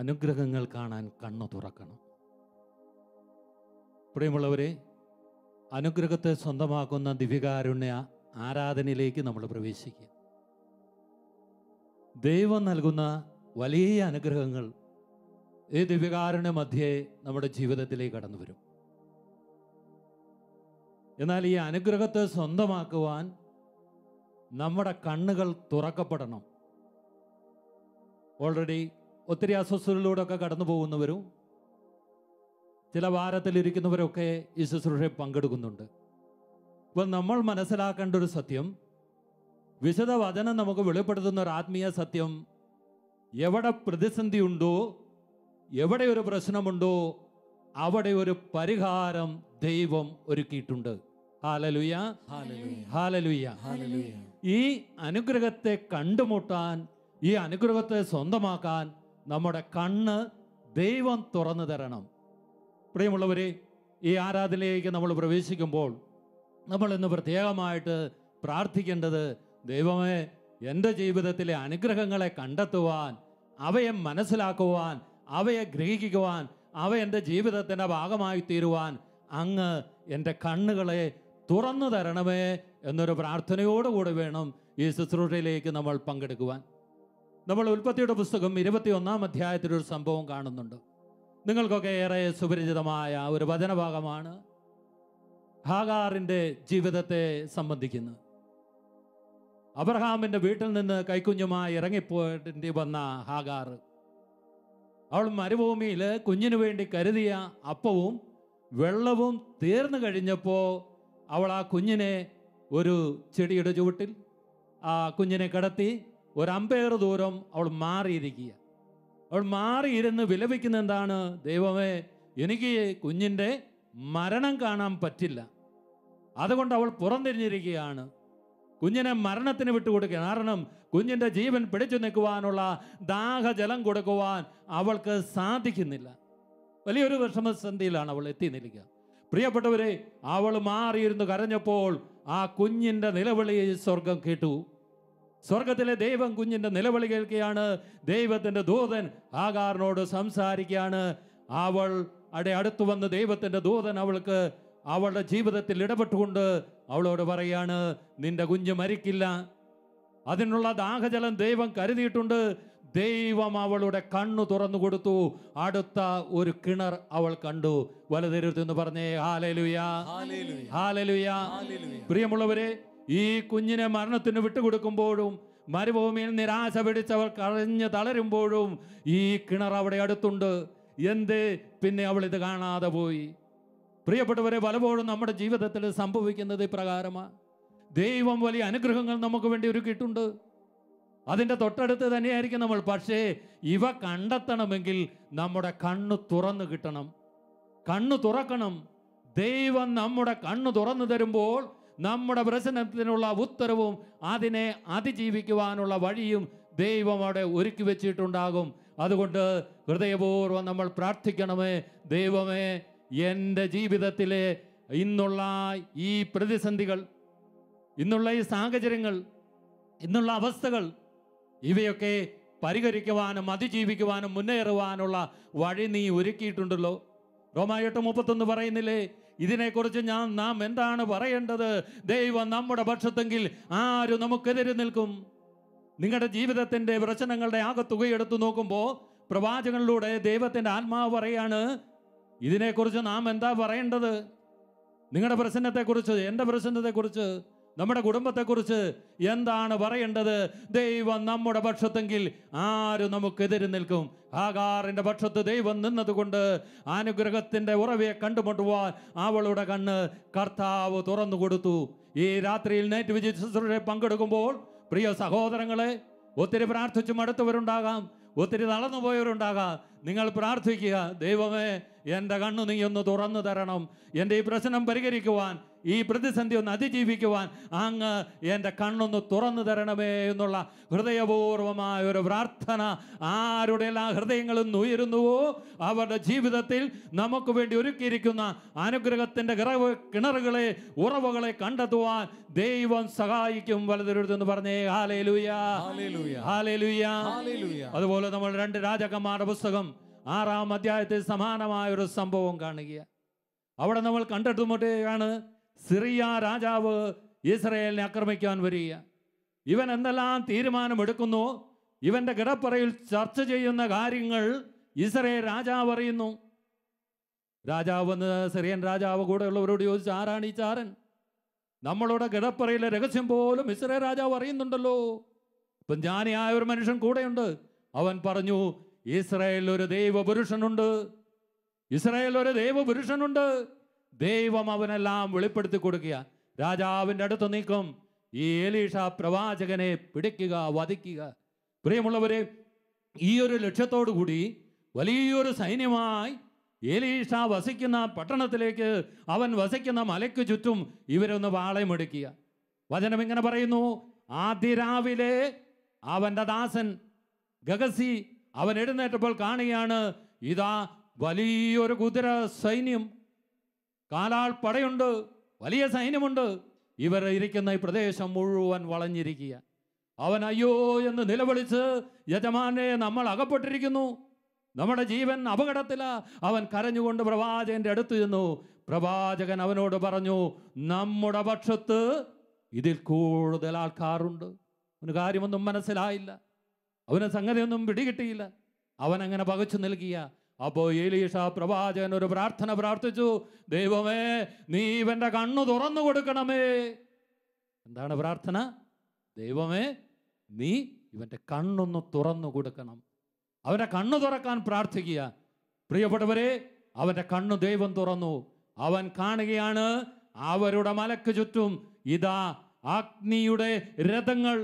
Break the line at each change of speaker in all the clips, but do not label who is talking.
അനുഗ്രഹങ്ങൾ കാണാൻ കണ്ണു തുറക്കണം പ്രിയമുള്ളവരെ അനുഗ്രഹത്തെ സ്വന്തമാക്കുന്ന ദിവ്യകാരുണ്യ ആരാധനയിലേക്ക് നമ്മൾ പ്രവേശിക്കുക ദൈവം നൽകുന്ന വലിയ അനുഗ്രഹങ്ങൾ ഈ ദിവ്യകാരുണ്യ മധ്യേ നമ്മുടെ ജീവിതത്തിലേക്ക് കടന്നു വരും എന്നാൽ ഈ അനുഗ്രഹത്തെ സ്വന്തമാക്കുവാൻ നമ്മുടെ കണ്ണുകൾ തുറക്കപ്പെടണം ഓൾറെഡി ഒത്തിരി അസ്വസ്ഥതകളിലൂടെയൊക്കെ കടന്നു പോകുന്നവരും ചില വാരത്തിലിരിക്കുന്നവരൊക്കെ ഈ ശുശ്രൂഷയിൽ പങ്കെടുക്കുന്നുണ്ട് അപ്പോൾ നമ്മൾ മനസ്സിലാക്കേണ്ട ഒരു സത്യം വിശുദ്ധ വചനം നമുക്ക് വെളിപ്പെടുത്തുന്ന ഒരു ആത്മീയ സത്യം എവിടെ പ്രതിസന്ധി ഉണ്ടോ എവിടെ ഒരു പ്രശ്നമുണ്ടോ അവിടെ ഒരു പരിഹാരം ദൈവം ഒരുക്കിയിട്ടുണ്ട് ഹാലലുയ ഹാലലുയ ഈ അനുഗ്രഹത്തെ കണ്ടുമുട്ടാൻ ഈ അനുഗ്രഹത്തെ സ്വന്തമാക്കാൻ നമ്മുടെ കണ്ണ് ദൈവം തുറന്നു തരണം പ്രിയമുള്ളവരെ ഈ ആരാധനയിലേക്ക് നമ്മൾ പ്രവേശിക്കുമ്പോൾ നമ്മൾ ഇന്ന് പ്രത്യേകമായിട്ട് പ്രാർത്ഥിക്കേണ്ടത് ദൈവമേ എൻ്റെ ജീവിതത്തിലെ അനുഗ്രഹങ്ങളെ കണ്ടെത്തുവാൻ അവയെ മനസ്സിലാക്കുവാൻ അവയെ ഗ്രഹിക്കുവാൻ അവ എൻ്റെ ജീവിതത്തിൻ്റെ ഭാഗമായി തീരുവാൻ അങ്ങ് എൻ്റെ കണ്ണുകളെ തുറന്നു തരണമേ എന്നൊരു പ്രാർത്ഥനയോടുകൂടി വേണം ഈ ശുശ്രൂഷയിലേക്ക് നമ്മൾ പങ്കെടുക്കുവാൻ നമ്മൾ ഉൽപ്പത്തിയുടെ പുസ്തകം ഇരുപത്തി ഒന്നാം അധ്യായത്തിലൊരു സംഭവം കാണുന്നുണ്ട് നിങ്ങൾക്കൊക്കെ ഏറെ സുപരിചിതമായ ഒരു വചനഭാഗമാണ് ഹാഗാറിൻ്റെ ജീവിതത്തെ സംബന്ധിക്കുന്നത് അബ്രഹാമിൻ്റെ വീട്ടിൽ നിന്ന് കൈക്കുഞ്ഞുമായി ഇറങ്ങിപ്പോയിട്ട് വന്ന ഹാഗാർ അവൾ മരുഭൂമിയിൽ കുഞ്ഞിനു വേണ്ടി കരുതിയ അപ്പവും വെള്ളവും തീർന്നു കഴിഞ്ഞപ്പോൾ അവൾ ആ കുഞ്ഞിനെ ഒരു ചെടിയുടെ ചുവട്ടിൽ ആ കുഞ്ഞിനെ കിടത്തി ഒരു അമ്പയർ ദൂരം അവൾ മാറിയിരിക്കുക അവൾ മാറിയിരുന്ന് വിലപിക്കുന്ന എന്താണ് ദൈവമേ എനിക്ക് കുഞ്ഞിൻ്റെ മരണം കാണാൻ പറ്റില്ല അതുകൊണ്ട് അവൾ പുറംതിരിഞ്ഞിരിക്കുകയാണ് കുഞ്ഞിനെ മരണത്തിന് വിട്ടുകൊടുക്കുക കാരണം കുഞ്ഞിൻ്റെ ജീവൻ പിടിച്ചു നിൽക്കുവാനുള്ള ദാഹജലം കൊടുക്കുവാൻ അവൾക്ക് സാധിക്കുന്നില്ല വലിയൊരു വിഷമസന്ധിയിലാണ് അവൾ എത്തി നിൽക്കുക പ്രിയപ്പെട്ടവരെ അവൾ മാറിയിരുന്ന് കരഞ്ഞപ്പോൾ ആ കുഞ്ഞിൻ്റെ നിലവിളി സ്വർഗം കേട്ടു സ്വർഗത്തിലെ ദൈവം കുഞ്ഞിന്റെ നിലവിളി കേൾക്കുകയാണ് ദൈവത്തിന്റെ ദൂതൻ ആകാറിനോട് സംസാരിക്കുകയാണ് അവൾ അടെ അടുത്തു വന്ന് ദൈവത്തിന്റെ ദൂതൻ അവൾക്ക് അവളുടെ ജീവിതത്തിൽ ഇടപെട്ടുകൊണ്ട് അവളോട് പറയാണ് നിന്റെ കുഞ്ഞ് മരിക്കില്ല അതിനുള്ള ദാഹജലം ദൈവം കരുതിയിട്ടുണ്ട് ദൈവം അവളുടെ കണ്ണു തുറന്നു കൊടുത്തു അടുത്ത ഒരു കിണർ അവൾ കണ്ടു വലതിരുത്ത് എന്ന് പറഞ്ഞേ ഹാലലുയാ ഹാലലുയാ പ്രിയമുള്ളവരെ ഈ കുഞ്ഞിനെ മരണത്തിന് വിട്ടുകൊടുക്കുമ്പോഴും മരുഭൂമിയിൽ നിരാശ പിടിച്ചവർ കരഞ്ഞ് തളരുമ്പോഴും ഈ കിണർ അവിടെ അടുത്തുണ്ട് എന്തേ പിന്നെ അവൾ ഇത് കാണാതെ പോയി പ്രിയപ്പെട്ടവരെ പലപ്പോഴും നമ്മുടെ ജീവിതത്തിൽ സംഭവിക്കുന്നത് ഇപ്രകാരമാണ് ദൈവം വലിയ അനുഗ്രഹങ്ങൾ നമുക്ക് വേണ്ടി ഒരുക്കിയിട്ടുണ്ട് അതിൻ്റെ തൊട്ടടുത്ത് തന്നെയായിരിക്കും നമ്മൾ പക്ഷേ ഇവ കണ്ടെത്തണമെങ്കിൽ നമ്മുടെ കണ്ണ് തുറന്നു കിട്ടണം കണ്ണ് തുറക്കണം ദൈവം നമ്മുടെ കണ്ണ് തുറന്നു തരുമ്പോൾ നമ്മുടെ പ്രശ്നത്തിനുള്ള ഉത്തരവും അതിനെ അതിജീവിക്കുവാനുള്ള വഴിയും ദൈവം അവിടെ ഒരുക്കി വെച്ചിട്ടുണ്ടാകും അതുകൊണ്ട് ഹൃദയപൂർവ്വം നമ്മൾ പ്രാർത്ഥിക്കണമേ ദൈവമേ എൻ്റെ ജീവിതത്തിലെ ഇന്നുള്ള ഈ പ്രതിസന്ധികൾ ഇന്നുള്ള ഈ സാഹചര്യങ്ങൾ ഇന്നുള്ള അവസ്ഥകൾ ഇവയൊക്കെ പരിഹരിക്കുവാനും അതിജീവിക്കുവാനും മുന്നേറുവാനുള്ള വഴി നീ ഒരുക്കിയിട്ടുണ്ടല്ലോ റോമായിട്ട് മുപ്പത്തൊന്ന് പറയുന്നില്ലേ ഇതിനെക്കുറിച്ച് ഞാൻ നാം എന്താണ് പറയേണ്ടത് ദൈവം നമ്മുടെ പക്ഷത്തെങ്കിൽ ആരും നമുക്കെതിരെ നിൽക്കും നിങ്ങളുടെ ജീവിതത്തിൻ്റെ പ്രശ്നങ്ങളുടെ ആകെ തുകയെടുത്ത് നോക്കുമ്പോൾ പ്രവാചകനിലൂടെ ദൈവത്തിൻ്റെ ആത്മാവ് പറയാണ് ഇതിനെക്കുറിച്ച് നാം എന്താ പറയേണ്ടത് നിങ്ങളുടെ പ്രശ്നത്തെക്കുറിച്ച് എൻ്റെ പ്രശ്നത്തെക്കുറിച്ച് നമ്മുടെ കുടുംബത്തെക്കുറിച്ച് എന്താണ് പറയേണ്ടത് ദൈവം നമ്മുടെ പക്ഷത്തെങ്കിൽ ആരും നമുക്കെതിരെ നിൽക്കും ആകാറിൻ്റെ പക്ഷത്ത് ദൈവം നിന്നതുകൊണ്ട് അനുഗ്രഹത്തിൻ്റെ ഉറവയെ കണ്ടുമുട്ടുവാൻ അവളുടെ കണ്ണ് കർത്താവ് തുറന്നു കൊടുത്തു ഈ രാത്രിയിൽ നേറ്റ് വിജയ ശുശ്രൂഷയിൽ പങ്കെടുക്കുമ്പോൾ പ്രിയ സഹോദരങ്ങളെ ഒത്തിരി പ്രാർത്ഥിച്ചു മടുത്തവരുണ്ടാകാം ഒത്തിരി തളർന്നു പോയവരുണ്ടാകാം നിങ്ങൾ പ്രാർത്ഥിക്കുക ദൈവമേ എൻ്റെ കണ്ണു നീ ഒന്ന് തുറന്നു തരണം എൻ്റെ ഈ പ്രശ്നം പരിഹരിക്കുവാൻ ഈ പ്രതിസന്ധി ഒന്ന് അതിജീവിക്കുവാൻ അങ്ങ് എൻ്റെ കണ്ണൊന്ന് തുറന്നു തരണമേ എന്നുള്ള ഹൃദയപൂർവമായ ഒരു പ്രാർത്ഥന ആരുടെ എല്ലാ ഹൃദയങ്ങളും ഉയരുന്നുവോ അവരുടെ ജീവിതത്തിൽ നമുക്ക് വേണ്ടി ഒരുക്കിയിരിക്കുന്ന അനുഗ്രഹത്തിൻ്റെ കിറവ് കിണറുകളെ ഉറവുകളെ കണ്ടെത്തുവാൻ ദൈവം സഹായിക്കും വലതുരുതെന്ന് പറഞ്ഞേ ഹാലേലുയാ
ഹല്ലേലൂയ
ഹാലേലുയാ
ഹല്ലേലൂയ
അതുപോലെ നമ്മൾ രണ്ട് രാജാക്കന്മാരുടെ പുസ്തകം ആറാം അധ്യായത്തിൽ സമാനമായ ഒരു സംഭവം കാണുക അവിടെ നമ്മൾ കണ്ടെത്തുമ്പോഴേക്കാണ് സിറിയ രാജാവ് ഇസ്രയേലിനെ ആക്രമിക്കാൻ വരിക ഇവൻ എന്തെല്ലാം തീരുമാനമെടുക്കുന്നു ഇവന്റെ കിടപ്പറയിൽ ചർച്ച ചെയ്യുന്ന കാര്യങ്ങൾ ഇസ്രയേൽ രാജാവ് അറിയുന്നു രാജാവ് എന്ന് സിറിയൻ രാജാവ് കൂടെയുള്ളവരോട് ചോദിച്ചു ആരാണ് ഈ ചാരൻ നമ്മളുടെ കിടപ്പറയിലെ രഹസ്യം പോലും ഇസ്രയേൽ രാജാവ് അറിയുന്നുണ്ടല്ലോ ഇപ്പം ജ്ഞാനിയായ ഒരു മനുഷ്യൻ കൂടെയുണ്ട് അവൻ പറഞ്ഞു ഇസ്രായേലിൽ ഒരു ദൈവപുരുഷനുണ്ട് ഇസ്രായേലിൽ ഒരു ദൈവപുരുഷനുണ്ട് ദൈവം അവനെല്ലാം വെളിപ്പെടുത്തി കൊടുക്കുക രാജാവിൻ്റെ അടുത്ത് നീക്കും ഈ എലീഷ പ്രവാചകനെ പിടിക്കുക വധിക്കുക പ്രിയമുള്ളവരെ ഈ ഒരു ലക്ഷ്യത്തോടു കൂടി വലിയൊരു സൈന്യമായി എലീഷ വസിക്കുന്ന പട്ടണത്തിലേക്ക് അവൻ വസിക്കുന്ന മലയ്ക്ക് ചുറ്റും ഇവരൊന്ന് വാളയമെടുക്കുക വചനം ഇങ്ങനെ പറയുന്നു ആദ്യ രാവിലെ അവൻ്റെ ദാസൻ ഗഗസി അവൻ എഴുന്നേറ്റപ്പോൾ കാണുകയാണ് ഇതാ വലിയൊരു കുതിര സൈന്യം കാലാൾ പടയുണ്ട് വലിയ സൈന്യമുണ്ട് ഇവർ ഇരിക്കുന്ന ഈ പ്രദേശം മുഴുവൻ വളഞ്ഞിരിക്കുക അവൻ അയ്യോ എന്ന് നിലവിളിച്ച് യജമാനെ നമ്മൾ അകപ്പെട്ടിരിക്കുന്നു നമ്മുടെ ജീവൻ അപകടത്തില അവൻ കരഞ്ഞുകൊണ്ട് പ്രവാചകന്റെ അടുത്ത് ചെന്നു പ്രവാചകൻ അവനോട് പറഞ്ഞു നമ്മുടെ പക്ഷത്ത് ഇതിൽ കൂടുതൽ ആൾക്കാരുണ്ട് അവന് കാര്യമൊന്നും മനസ്സിലായില്ല അവന് സംഗതിയൊന്നും പിടികിട്ടിയില്ല അവൻ അങ്ങനെ പകച്ചു നൽകിയ അപ്പോൾ ഏലീഷ പ്രവാചകൻ ഒരു പ്രാർത്ഥന പ്രാർത്ഥിച്ചു ദൈവമേ നീ ഇവന്റെ കണ്ണു തുറന്നു കൊടുക്കണമേ എന്താണ് പ്രാർത്ഥന ദൈവമേ നീ ഇവന്റെ കണ്ണൊന്ന് തുറന്നു കൊടുക്കണം അവന്റെ കണ്ണു തുറക്കാൻ പ്രാർത്ഥിക്കുക പ്രിയപ്പെട്ടവരെ അവന്റെ കണ്ണു ദൈവം തുറന്നു അവൻ കാണുകയാണ് അവരുടെ മലക്ക് ചുറ്റും ഇതാ അഗ്നിയുടെ രഥങ്ങൾ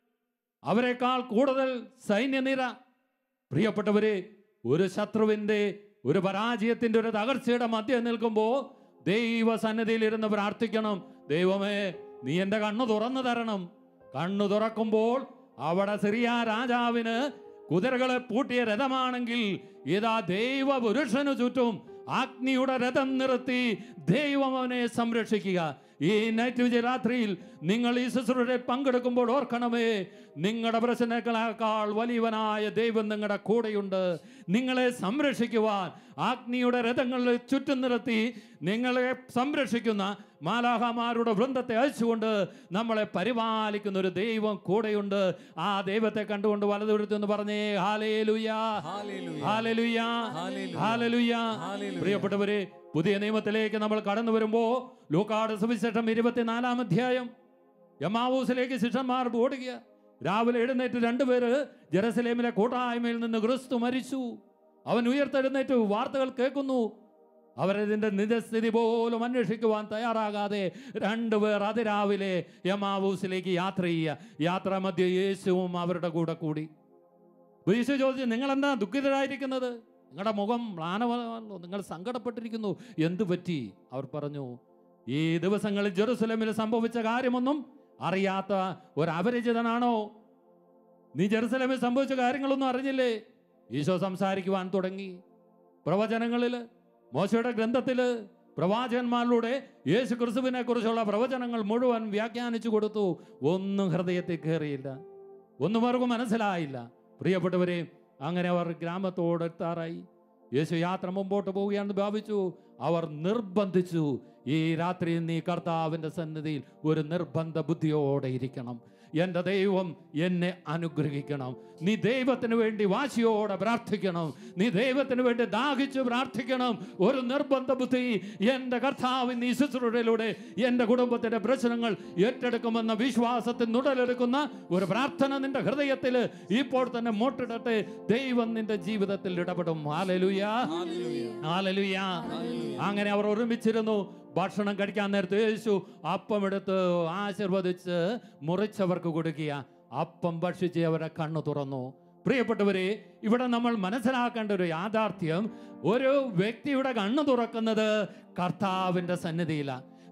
അവരെക്കാൾ കൂടുതൽ സൈന്യനിര പ്രിയപ്പെട്ടവരെ ഒരു ശത്രുവിൻ്റെ ഒരു പരാജയത്തിൻ്റെ ഒരു തകർച്ചയുടെ മധ്യം നിൽക്കുമ്പോൾ ദൈവസന്നിധിയിൽ ഇരുന്ന് പ്രാർത്ഥിക്കണം ദൈവമേ നീ എൻ്റെ കണ്ണു തുറന്നു തരണം കണ്ണു തുറക്കുമ്പോൾ അവിടെ സിറിയ രാജാവിന് കുതിരകളെ പൂട്ടിയ രഥമാണെങ്കിൽ ഇതാ ദൈവ പുരുഷനു ചുറ്റും അഗ്നിയുടെ രഥം നിർത്തി ദൈവം അവനെ സംരക്ഷിക്കുക ഈ നൈറ്റ് വിജയ രാത്രിയിൽ നിങ്ങൾ ഈ ശുശ്രൂഷയിൽ പങ്കെടുക്കുമ്പോൾ ഓർക്കണമേ നിങ്ങളുടെ പ്രശ്നങ്ങളെക്കാൾ വലിയവനായ ദൈവം നിങ്ങളുടെ കൂടെയുണ്ട് നിങ്ങളെ സംരക്ഷിക്കുവാൻ അഗ്നിയുടെ രഥങ്ങളിൽ ചുറ്റും നിർത്തി നിങ്ങളെ സംരക്ഷിക്കുന്ന മാലാഹമാരുടെ വൃന്ദത്തെ അയച്ചുകൊണ്ട് നമ്മളെ പരിപാലിക്കുന്ന ഒരു ദൈവം കൂടെയുണ്ട് ആ ദൈവത്തെ കണ്ടുകൊണ്ട് വലതുവിടുത്തെന്ന് പറഞ്ഞേ ഹാലേ ലുയാ
ഹല്ലേലൂയ
ഹാലലുയാ
ഹല്ലേലൂയ.
ഹാലലുയാ
ഹല്ലേലൂയ.
പ്രിയപ്പെട്ടവരെ പുതിയ നിയമത്തിലേക്ക് നമ്മൾ കടന്നു വരുമ്പോൾ ലൂക്കാട് സുവിശേഷം ഇരുപത്തിനാലാം അധ്യായം യമാവൂസിലേക്ക് ശിഷ്യന്മാർ ഓടുക രാവിലെ എഴുന്നേറ്റ് രണ്ടുപേര് ജെറുസലേമിലെ കൂട്ടായ്മയിൽ നിന്ന് ക്രിസ്തു മരിച്ചു അവൻ ഉയർത്തെഴുന്നേറ്റ് വാർത്തകൾ കേൾക്കുന്നു അവരതിൻ്റെ നിജസ്ഥിതി പോലും അന്വേഷിക്കുവാൻ തയ്യാറാകാതെ രണ്ടുപേർ അതിരാവിലെ യമാവൂസിലേക്ക് യാത്ര ചെയ്യുക യാത്ര മധ്യ യേശുവും അവരുടെ കൂടെ കൂടി അപ്പോൾ യേശു ചോദിച്ചു നിങ്ങളെന്താ ദുഃഖിതരായിരിക്കുന്നത് നിങ്ങളുടെ മുഖം മ്ലാനമല്ലോ നിങ്ങൾ സങ്കടപ്പെട്ടിരിക്കുന്നു എന്തു പറ്റി അവർ പറഞ്ഞു ഈ ദിവസങ്ങളിൽ ജെറുസലേമിൽ സംഭവിച്ച കാര്യമൊന്നും അറിയാത്ത ഒരു അപരിചിതനാണോ നീ ജെറുസലേമിൽ സംഭവിച്ച കാര്യങ്ങളൊന്നും അറിഞ്ഞില്ലേ ഈശോ സംസാരിക്കുവാൻ തുടങ്ങി പ്രവചനങ്ങളിൽ മോശയുടെ ഗ്രന്ഥത്തിൽ പ്രവാചകന്മാരിലൂടെ യേശു ക്രിസ്തുവിനെ കുറിച്ചുള്ള പ്രവചനങ്ങൾ മുഴുവൻ വ്യാഖ്യാനിച്ചു കൊടുത്തു ഒന്നും ഹൃദയത്തിൽ കയറിയില്ല ഒന്നും അവർക്ക് മനസ്സിലായില്ല പ്രിയപ്പെട്ടവരെ അങ്ങനെ അവർ ഗ്രാമത്തോട് എത്താറായി യേശു യാത്ര മുമ്പോട്ട് പോവുകയാണെന്ന് ഭാവിച്ചു അവർ നിർബന്ധിച്ചു ഈ രാത്രി നീ കർത്താവിൻ്റെ സന്നിധിയിൽ ഒരു നിർബന്ധ ബുദ്ധിയോടെ ഇരിക്കണം എൻ്റെ ദൈവം എന്നെ അനുഗ്രഹിക്കണം നീ ദൈവത്തിന് വേണ്ടി വാശിയോടെ പ്രാർത്ഥിക്കണം നീ ദൈവത്തിന് വേണ്ടി ദാഹിച്ച് പ്രാർത്ഥിക്കണം ഒരു നിർബന്ധ ബുദ്ധി എൻ്റെ കർത്താവ് നീ ശുശ്രൂഷയിലൂടെ എൻ്റെ കുടുംബത്തിൻ്റെ പ്രശ്നങ്ങൾ ഏറ്റെടുക്കുമെന്ന വിശ്വാസത്തിൽ നുടലെടുക്കുന്ന ഒരു പ്രാർത്ഥന നിന്റെ ഹൃദയത്തിൽ ഇപ്പോൾ തന്നെ മോട്ടിടട്ടെ ദൈവം നിന്റെ ജീവിതത്തിൽ ഇടപെടും ഹാലലുയാ
ഹല്ലേലൂയ
ഹാലലുയാ അങ്ങനെ അവർ ഒരുമിച്ചിരുന്നു ഭക്ഷണം കഴിക്കാൻ നേരത്ത് യേശു അപ്പം എടുത്ത് ആശീർവദിച്ച് മുറിച്ചവർക്ക് കൊടുക്കുക അപ്പം ഭക്ഷിച്ച് അവരെ കണ്ണു തുറന്നു പ്രിയപ്പെട്ടവരെ ഇവിടെ നമ്മൾ മനസ്സിലാക്കേണ്ട ഒരു യാഥാർത്ഥ്യം ഒരു വ്യക്തിയുടെ കണ്ണു തുറക്കുന്നത് കർത്താവിൻ്റെ സന്നിധിയിലാണ്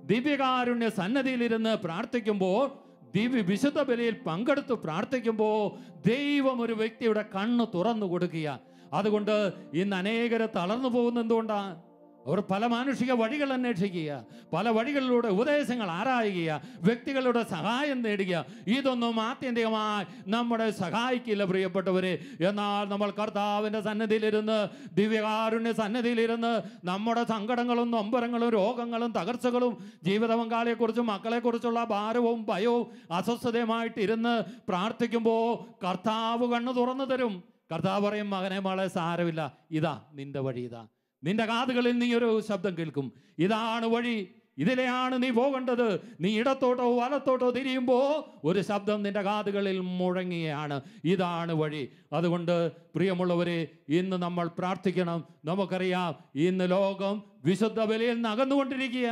ദിവ്യകാരുണ്യ സന്നദ്ധിയിലിരുന്ന് പ്രാർത്ഥിക്കുമ്പോൾ ദിവ്യ വിശുദ്ധ ബലിയിൽ പങ്കെടുത്ത് പ്രാർത്ഥിക്കുമ്പോൾ ദൈവം ഒരു വ്യക്തിയുടെ കണ്ണ് തുറന്നു കൊടുക്കുക അതുകൊണ്ട് ഇന്ന് അനേകരെ തളർന്നു പോകുന്ന എന്തുകൊണ്ടാണ് അവർ പല മാനുഷിക വഴികൾ അന്വേഷിക്കുക പല വഴികളിലൂടെ ഉപദേശങ്ങൾ ആരായുക വ്യക്തികളുടെ സഹായം നേടുക ഇതൊന്നും ആത്യന്തികമായി നമ്മളെ സഹായിക്കില്ല പ്രിയപ്പെട്ടവരെ എന്നാൽ നമ്മൾ കർത്താവിൻ്റെ സന്നദ്ധിയിലിരുന്ന് ദിവ്യകാരുണ്യ സന്നദ്ധിയിലിരുന്ന് നമ്മുടെ സങ്കടങ്ങളും നൊമ്പരങ്ങളും രോഗങ്ങളും തകർച്ചകളും ജീവിത പങ്കാളിയെക്കുറിച്ചും മക്കളെക്കുറിച്ചുള്ള ഭാരവും ഭയവും അസ്വസ്ഥതയുമായിട്ട് ഇരുന്ന് പ്രാർത്ഥിക്കുമ്പോൾ കർത്താവ് കണ്ണ് തുറന്നു തരും കർത്താവ് പറയും മകനെ മകളെ സാരമില്ല ഇതാ നിന്റെ വഴി ഇതാ നിന്റെ കാതുകളിൽ നീ ഒരു ശബ്ദം കേൾക്കും ഇതാണ് വഴി ഇതിലെയാണ് നീ പോകേണ്ടത് നീ ഇടത്തോട്ടോ വലത്തോട്ടോ തിരിയുമ്പോൾ ഒരു ശബ്ദം നിന്റെ കാതുകളിൽ മുഴങ്ങിയാണ് ഇതാണ് വഴി അതുകൊണ്ട് പ്രിയമുള്ളവരെ ഇന്ന് നമ്മൾ പ്രാർത്ഥിക്കണം നമുക്കറിയാം ഇന്ന് ലോകം വിശുദ്ധ ബലിയിൽ നിന്ന് അകന്നുകൊണ്ടിരിക്കുക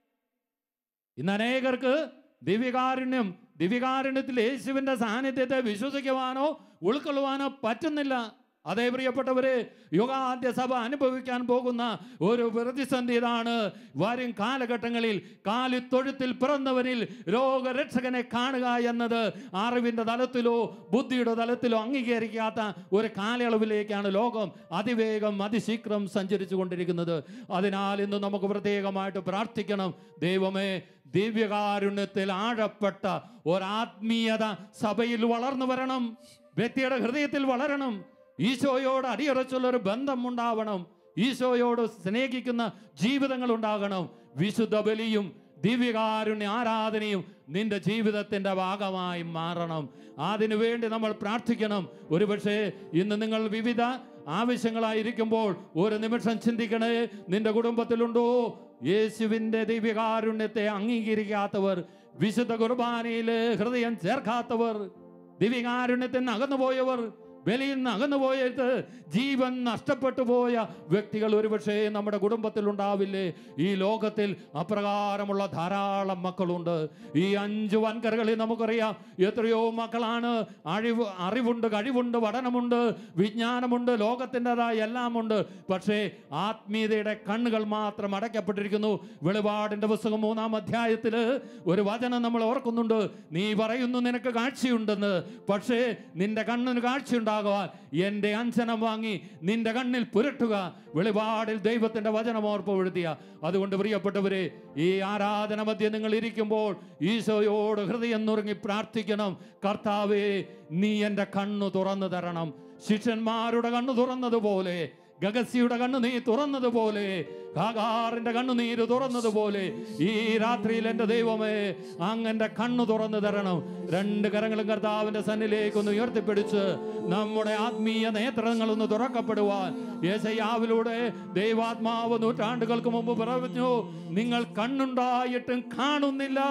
ഇന്ന് അനേകർക്ക് ദിവ്യകാരുണ്യം ദിവ്യകാരുണ്യത്തിൽ യേശുവിൻ്റെ സാന്നിധ്യത്തെ വിശ്വസിക്കുവാനോ ഉൾക്കൊള്ളുവാനോ പറ്റുന്നില്ല അതേ പ്രിയപ്പെട്ടവരെ യുഗാദ്യ സഭ അനുഭവിക്കാൻ പോകുന്ന ഒരു പ്രതിസന്ധി ഇതാണ് വരും കാലഘട്ടങ്ങളിൽ കാലിത്തൊഴുത്തിൽ പിറന്നവരിൽ രോഗരക്ഷകനെ കാണുക എന്നത് അറിവിൻ്റെ തലത്തിലോ ബുദ്ധിയുടെ തലത്തിലോ അംഗീകരിക്കാത്ത ഒരു കാലയളവിലേക്കാണ് ലോകം അതിവേഗം അതിശീഘ്രം സഞ്ചരിച്ചു കൊണ്ടിരിക്കുന്നത് അതിനാൽ ഇന്ന് നമുക്ക് പ്രത്യേകമായിട്ട് പ്രാർത്ഥിക്കണം ദൈവമേ ദിവ്യകാരുണ്യത്തിൽ ആഴപ്പെട്ട ഒരാത്മീയത സഭയിൽ വളർന്നു വരണം വ്യക്തിയുടെ ഹൃദയത്തിൽ വളരണം ഈശോയോട് അടിയുറച്ചുള്ള ഒരു ബന്ധം ഉണ്ടാവണം ഈശോയോട് സ്നേഹിക്കുന്ന ജീവിതങ്ങൾ ഉണ്ടാകണം വിശുദ്ധ ബലിയും ദിവ്യകാരുണ്യ ആരാധനയും നിന്റെ ജീവിതത്തിന്റെ ഭാഗമായി മാറണം അതിനു വേണ്ടി നമ്മൾ പ്രാർത്ഥിക്കണം ഒരുപക്ഷെ ഇന്ന് നിങ്ങൾ വിവിധ ആവശ്യങ്ങളായിരിക്കുമ്പോൾ ഒരു നിമിഷം ചിന്തിക്കണേ നിന്റെ കുടുംബത്തിലുണ്ടോ യേശുവിൻ്റെ ദിവ്യകാരുണ്യത്തെ അംഗീകരിക്കാത്തവർ വിശുദ്ധ കുർബാനയിൽ ഹൃദയം ചേർക്കാത്തവർ ദിവ്യകാരുണ്യത്തിന് അകന്നുപോയവർ ബലിയിൽ നിന്ന് അകന്നുപോയിട്ട് ജീവൻ നഷ്ടപ്പെട്ടു പോയ വ്യക്തികൾ ഒരുപക്ഷെ നമ്മുടെ കുടുംബത്തിൽ ഉണ്ടാവില്ലേ ഈ ലോകത്തിൽ അപ്രകാരമുള്ള ധാരാളം മക്കളുണ്ട് ഈ അഞ്ച് വൻകരകളിൽ നമുക്കറിയാം എത്രയോ മക്കളാണ് അഴിവ് അറിവുണ്ട് കഴിവുണ്ട് പഠനമുണ്ട് വിജ്ഞാനമുണ്ട് ലോകത്തിൻ്റെതായ എല്ലാമുണ്ട് പക്ഷേ ആത്മീയതയുടെ കണ്ണുകൾ മാത്രം അടയ്ക്കപ്പെട്ടിരിക്കുന്നു വെളിപാടിൻ്റെ പുസ്തകം മൂന്നാം അധ്യായത്തിൽ ഒരു വചനം നമ്മൾ ഓർക്കുന്നുണ്ട് നീ പറയുന്നു നിനക്ക് കാഴ്ചയുണ്ടെന്ന് പക്ഷേ നിന്റെ കണ്ണിന് കാഴ്ചയുണ്ടാകുവാൻ എൻ്റെ അഞ്ചനം വാങ്ങി നിന്റെ കണ്ണിൽ പുരട്ടുക വെളിപാടിൽ ദൈവത്തിൻ്റെ വചനം ഓർപ്പുവഴുത്തിയ അതുകൊണ്ട് പ്രിയപ്പെട്ടവരെ ഈ ആരാധന മധ്യം നിങ്ങൾ ഇരിക്കുമ്പോൾ ഈശോയോട് ഹൃദയം നുറുങ്ങി പ്രാർത്ഥിക്കണം കർത്താവേ നീ എൻ്റെ കണ്ണു തുറന്നു തരണം ശിഷ്യന്മാരുടെ കണ്ണു തുറന്നതുപോലെ ഗഗസിയുടെ കണ്ണു നീ തുറന്നതുപോലെ കാകാറിന്റെ കണ്ണുനീര് തുറന്നതുപോലെ ഈ രാത്രിയിൽ എൻ്റെ ദൈവമേ അങ്ങന്റെ കണ്ണു തുറന്നു തരണം രണ്ട് കരങ്ങളും കർത്താവിന്റെ സന്നിലേക്ക് ഒന്ന് ഉയർത്തിപ്പിടിച്ച് നമ്മുടെ ആത്മീയ നേത്രങ്ങളൊന്ന് തുറക്കപ്പെടുവാൻ യേശയാവിലൂടെ ദൈവാത്മാവ് നൂറ്റാണ്ടുകൾക്ക് മുമ്പ് പറഞ്ഞു നിങ്ങൾ കണ്ണുണ്ടായിട്ടും കാണുന്നില്ല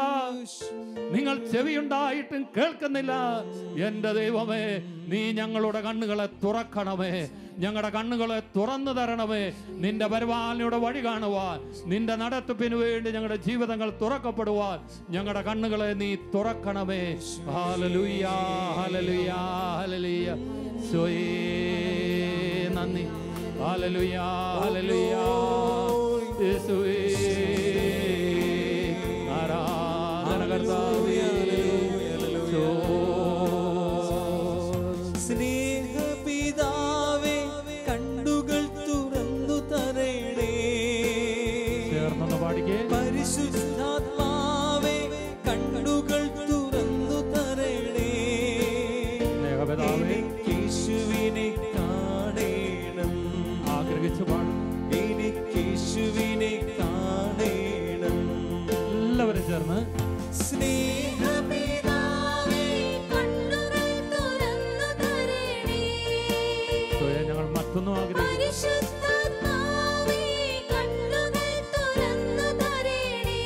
നിങ്ങൾ ചെവിയുണ്ടായിട്ടും കേൾക്കുന്നില്ല എൻ്റെ ദൈവമേ നീ ഞങ്ങളുടെ കണ്ണുകളെ തുറക്കണമേ ഞങ്ങളുടെ കണ്ണുകളെ തുറന്നു തരണമേ നിന്റെ പരിപാലനയുടെ വഴി കാണുവാൻ നിന്റെ നടത്തിപ്പിന് വേണ്ടി ഞങ്ങളുടെ ജീവിതങ്ങൾ തുറക്കപ്പെടുവാൻ ഞങ്ങളുടെ കണ്ണുകളെ നീ തുറക്കണമേ ഹാലലുയ്യ ഹാലലുയ്യ ഹാലലുയ്യ സ്വയേ നന്ദി ഹാലലുയ്യ ഹാലലുയ്യ യേശുവേ ആരാധന കർത്താവേ
സ്നേഹപിതാവേ കണ്ണുകൾ തുറന്നു തരണേ
ചേർന്നൊന്ന് പാടിക്കേ
പരിശുദ്ധാത്മാവേ കണ്ണുകൾ തുറന്നു തരണേ
സ്നേഹപിതാവേ
യേശുവിനെ കാണേണം
ആഗ്രഹിച്ചു പാടും
എനിക്കേശുവിനെ കാണേണം
എല്ലാവരും ചേർന്ന്
സ്നേഹപിതാവേ
കണ്ണുകൾ തുറന്നു തരണേ
സ്വയം ഞങ്ങൾ മറ്റൊന്നും ആഗ്രഹിക്കുന്നു
പരിശുദ്ധാത്മാവേ കണ്ണുകൾ തുറന്നു തരണേ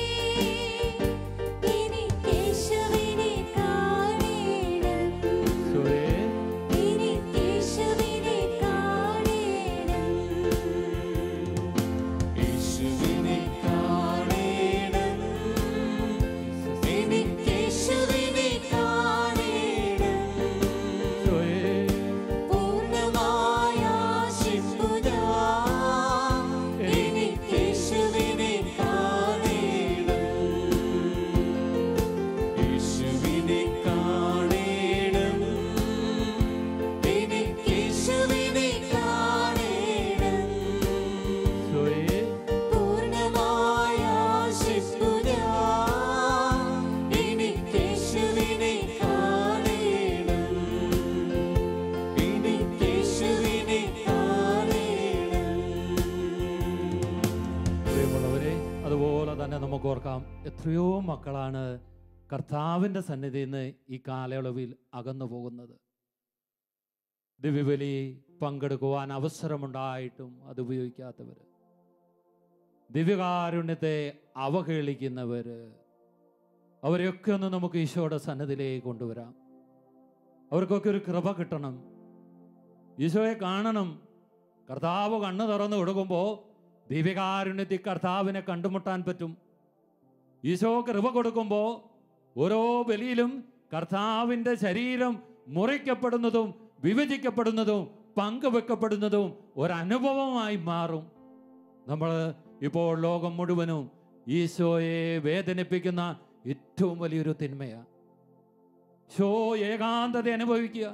എനിക്കേശുവിനെ കാണേണം
സ്വയം
എനിക്കേശുവിനെ കാണേണം
യേശുവിനെ കാണേണം എനിക്കേശുവിനെ
തന്നെ നമുക്ക് ഓർക്കാം എത്രയോ മക്കളാണ് കർത്താവിൻ്റെ സന്നിധിയിൽ നിന്ന് ഈ കാലയളവിൽ അകന്നു പോകുന്നത് ദിവ്യബലി പങ്കെടുക്കുവാൻ അവസരമുണ്ടായിട്ടും അത് ഉപയോഗിക്കാത്തവർ ദിവ്യകാരുണ്യത്തെ അവഹേളിക്കുന്നവർ അവരെയൊക്കെ ഒന്ന് നമുക്ക് ഈശോയുടെ സന്നദ്ധിയിലേക്ക് കൊണ്ടുവരാം അവർക്കൊക്കെ ഒരു കൃപ കിട്ടണം ഈശോയെ കാണണം കർത്താവ് കണ്ണ് തുറന്നു കൊടുക്കുമ്പോൾ ദിവ്യകാരുണ്യത്തിൽ കർത്താവിനെ കണ്ടുമുട്ടാൻ പറ്റും ഈശോ കൃപ കൊടുക്കുമ്പോൾ ഓരോ ബലിയിലും കർത്താവിൻ്റെ ശരീരം മുറിക്കപ്പെടുന്നതും വിഭജിക്കപ്പെടുന്നതും പങ്കുവെക്കപ്പെടുന്നതും ഒരനുഭവമായി മാറും നമ്മൾ ഇപ്പോൾ ലോകം മുഴുവനും ഈശോയെ വേദനിപ്പിക്കുന്ന ഏറ്റവും വലിയൊരു തിന്മയാണ് ഷോ ഏകാന്തത അനുഭവിക്കുക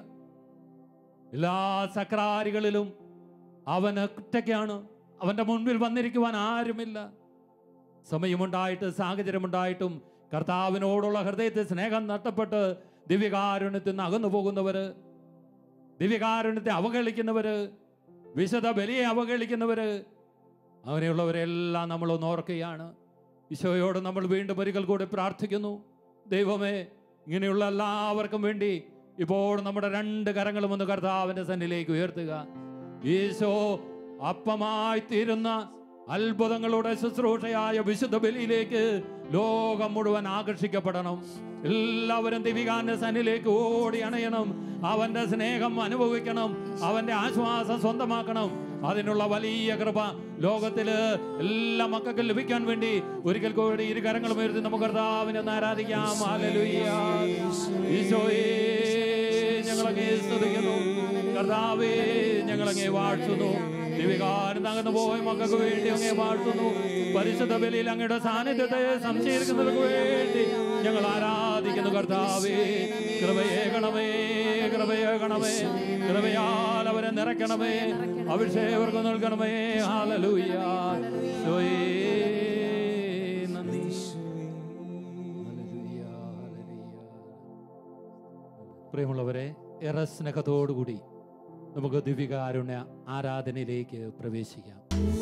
എല്ലാ സക്രാരികളിലും അവൻ ഒറ്റയ്ക്കാണ് അവൻ്റെ മുൻപിൽ വന്നിരിക്കുവാൻ ആരുമില്ല സമയമുണ്ടായിട്ട് സാഹചര്യമുണ്ടായിട്ടും കർത്താവിനോടുള്ള ഹൃദയത്തിൽ സ്നേഹം നഷ്ടപ്പെട്ട് ദിവ്യകാരുണ്യത്തിൽ നിന്ന് അകന്നു പോകുന്നവര് ദിവ്യകാരുണ്യത്തെ അവഹേളിക്കുന്നവര് വിശുദ്ധ ബലിയെ അവഹേളിക്കുന്നവര് അങ്ങനെയുള്ളവരെല്ലാം നമ്മൾ ഒന്ന് ഓർക്കുകയാണ് ഈശോയോട് നമ്മൾ വീണ്ടും ഒരിക്കൽ കൂടി പ്രാർത്ഥിക്കുന്നു ദൈവമേ ഇങ്ങനെയുള്ള എല്ലാവർക്കും വേണ്ടി ഇപ്പോൾ നമ്മുടെ രണ്ട് കരങ്ങളും ഒന്ന് കർത്താവിന്റെ സന്നിലേക്ക് ഉയർത്തുക ഈശോ അപ്പമായി തീരുന്ന അത്ഭുതങ്ങളുടെ ശുശ്രൂഷയായ വിശുദ്ധ ബലിയിലേക്ക് ലോകം മുഴുവൻ ആകർഷിക്കപ്പെടണം എല്ലാവരും ദിവികാന്റെ സന്നിലേക്ക് ഓടി അണയണം അവന്റെ സ്നേഹം അനുഭവിക്കണം അവന്റെ ആശ്വാസം സ്വന്തമാക്കണം അതിനുള്ള വലിയ കൃപ ലോകത്തില് എല്ലാ മക്കൾക്കും ലഭിക്കാൻ വേണ്ടി ഒരിക്കൽ കൂടി ഇരു കരങ്ങളും ഉയർത്തി നമുക്ക് കർത്താവിനെ ഒന്ന് ആരാധിക്കാം ഹല്ലേലൂയ. ഈശോയേ ഞങ്ങളങ്ങേ സ്തുതിക്കുന്നു കർത്താവേ ഞങ്ങളങ്ങേ വാഴ്ത്തുന്നു ദിവികാരം തകർന്നു പോയ മക്കൾക്ക് വേണ്ടി അങ്ങേ വാഴ്ത്തുന്നു പരിശുദ്ധ ബലിയിൽ അങ്ങയുടെ സാന്നിധ്യത്തെ സംശയിക്കുന്നവർക്ക് വേണ്ടി ഞങ്ങൾ ആരാധിക്കുന്നു കർത്താവേ കൃപയേകണമേ കൃപയേകണമേ കൃപയാൽ അവരെ നിറയ്ക്കണമേ അഭിഷേകർക്ക് നൽകണമേ ഹാലലൂയ ഈശോയേ, നന്ദി ഹല്ലേലൂയ, ഹല്ലേലൂയ. പ്രിയമുള്ളവരെ ഏറെ സ്നേഹത്തോടുകൂടി നമുക്ക് ദിവ്യകാരുണ്യ ആരാധനയിലേക്ക് പ്രവേശിക്കാം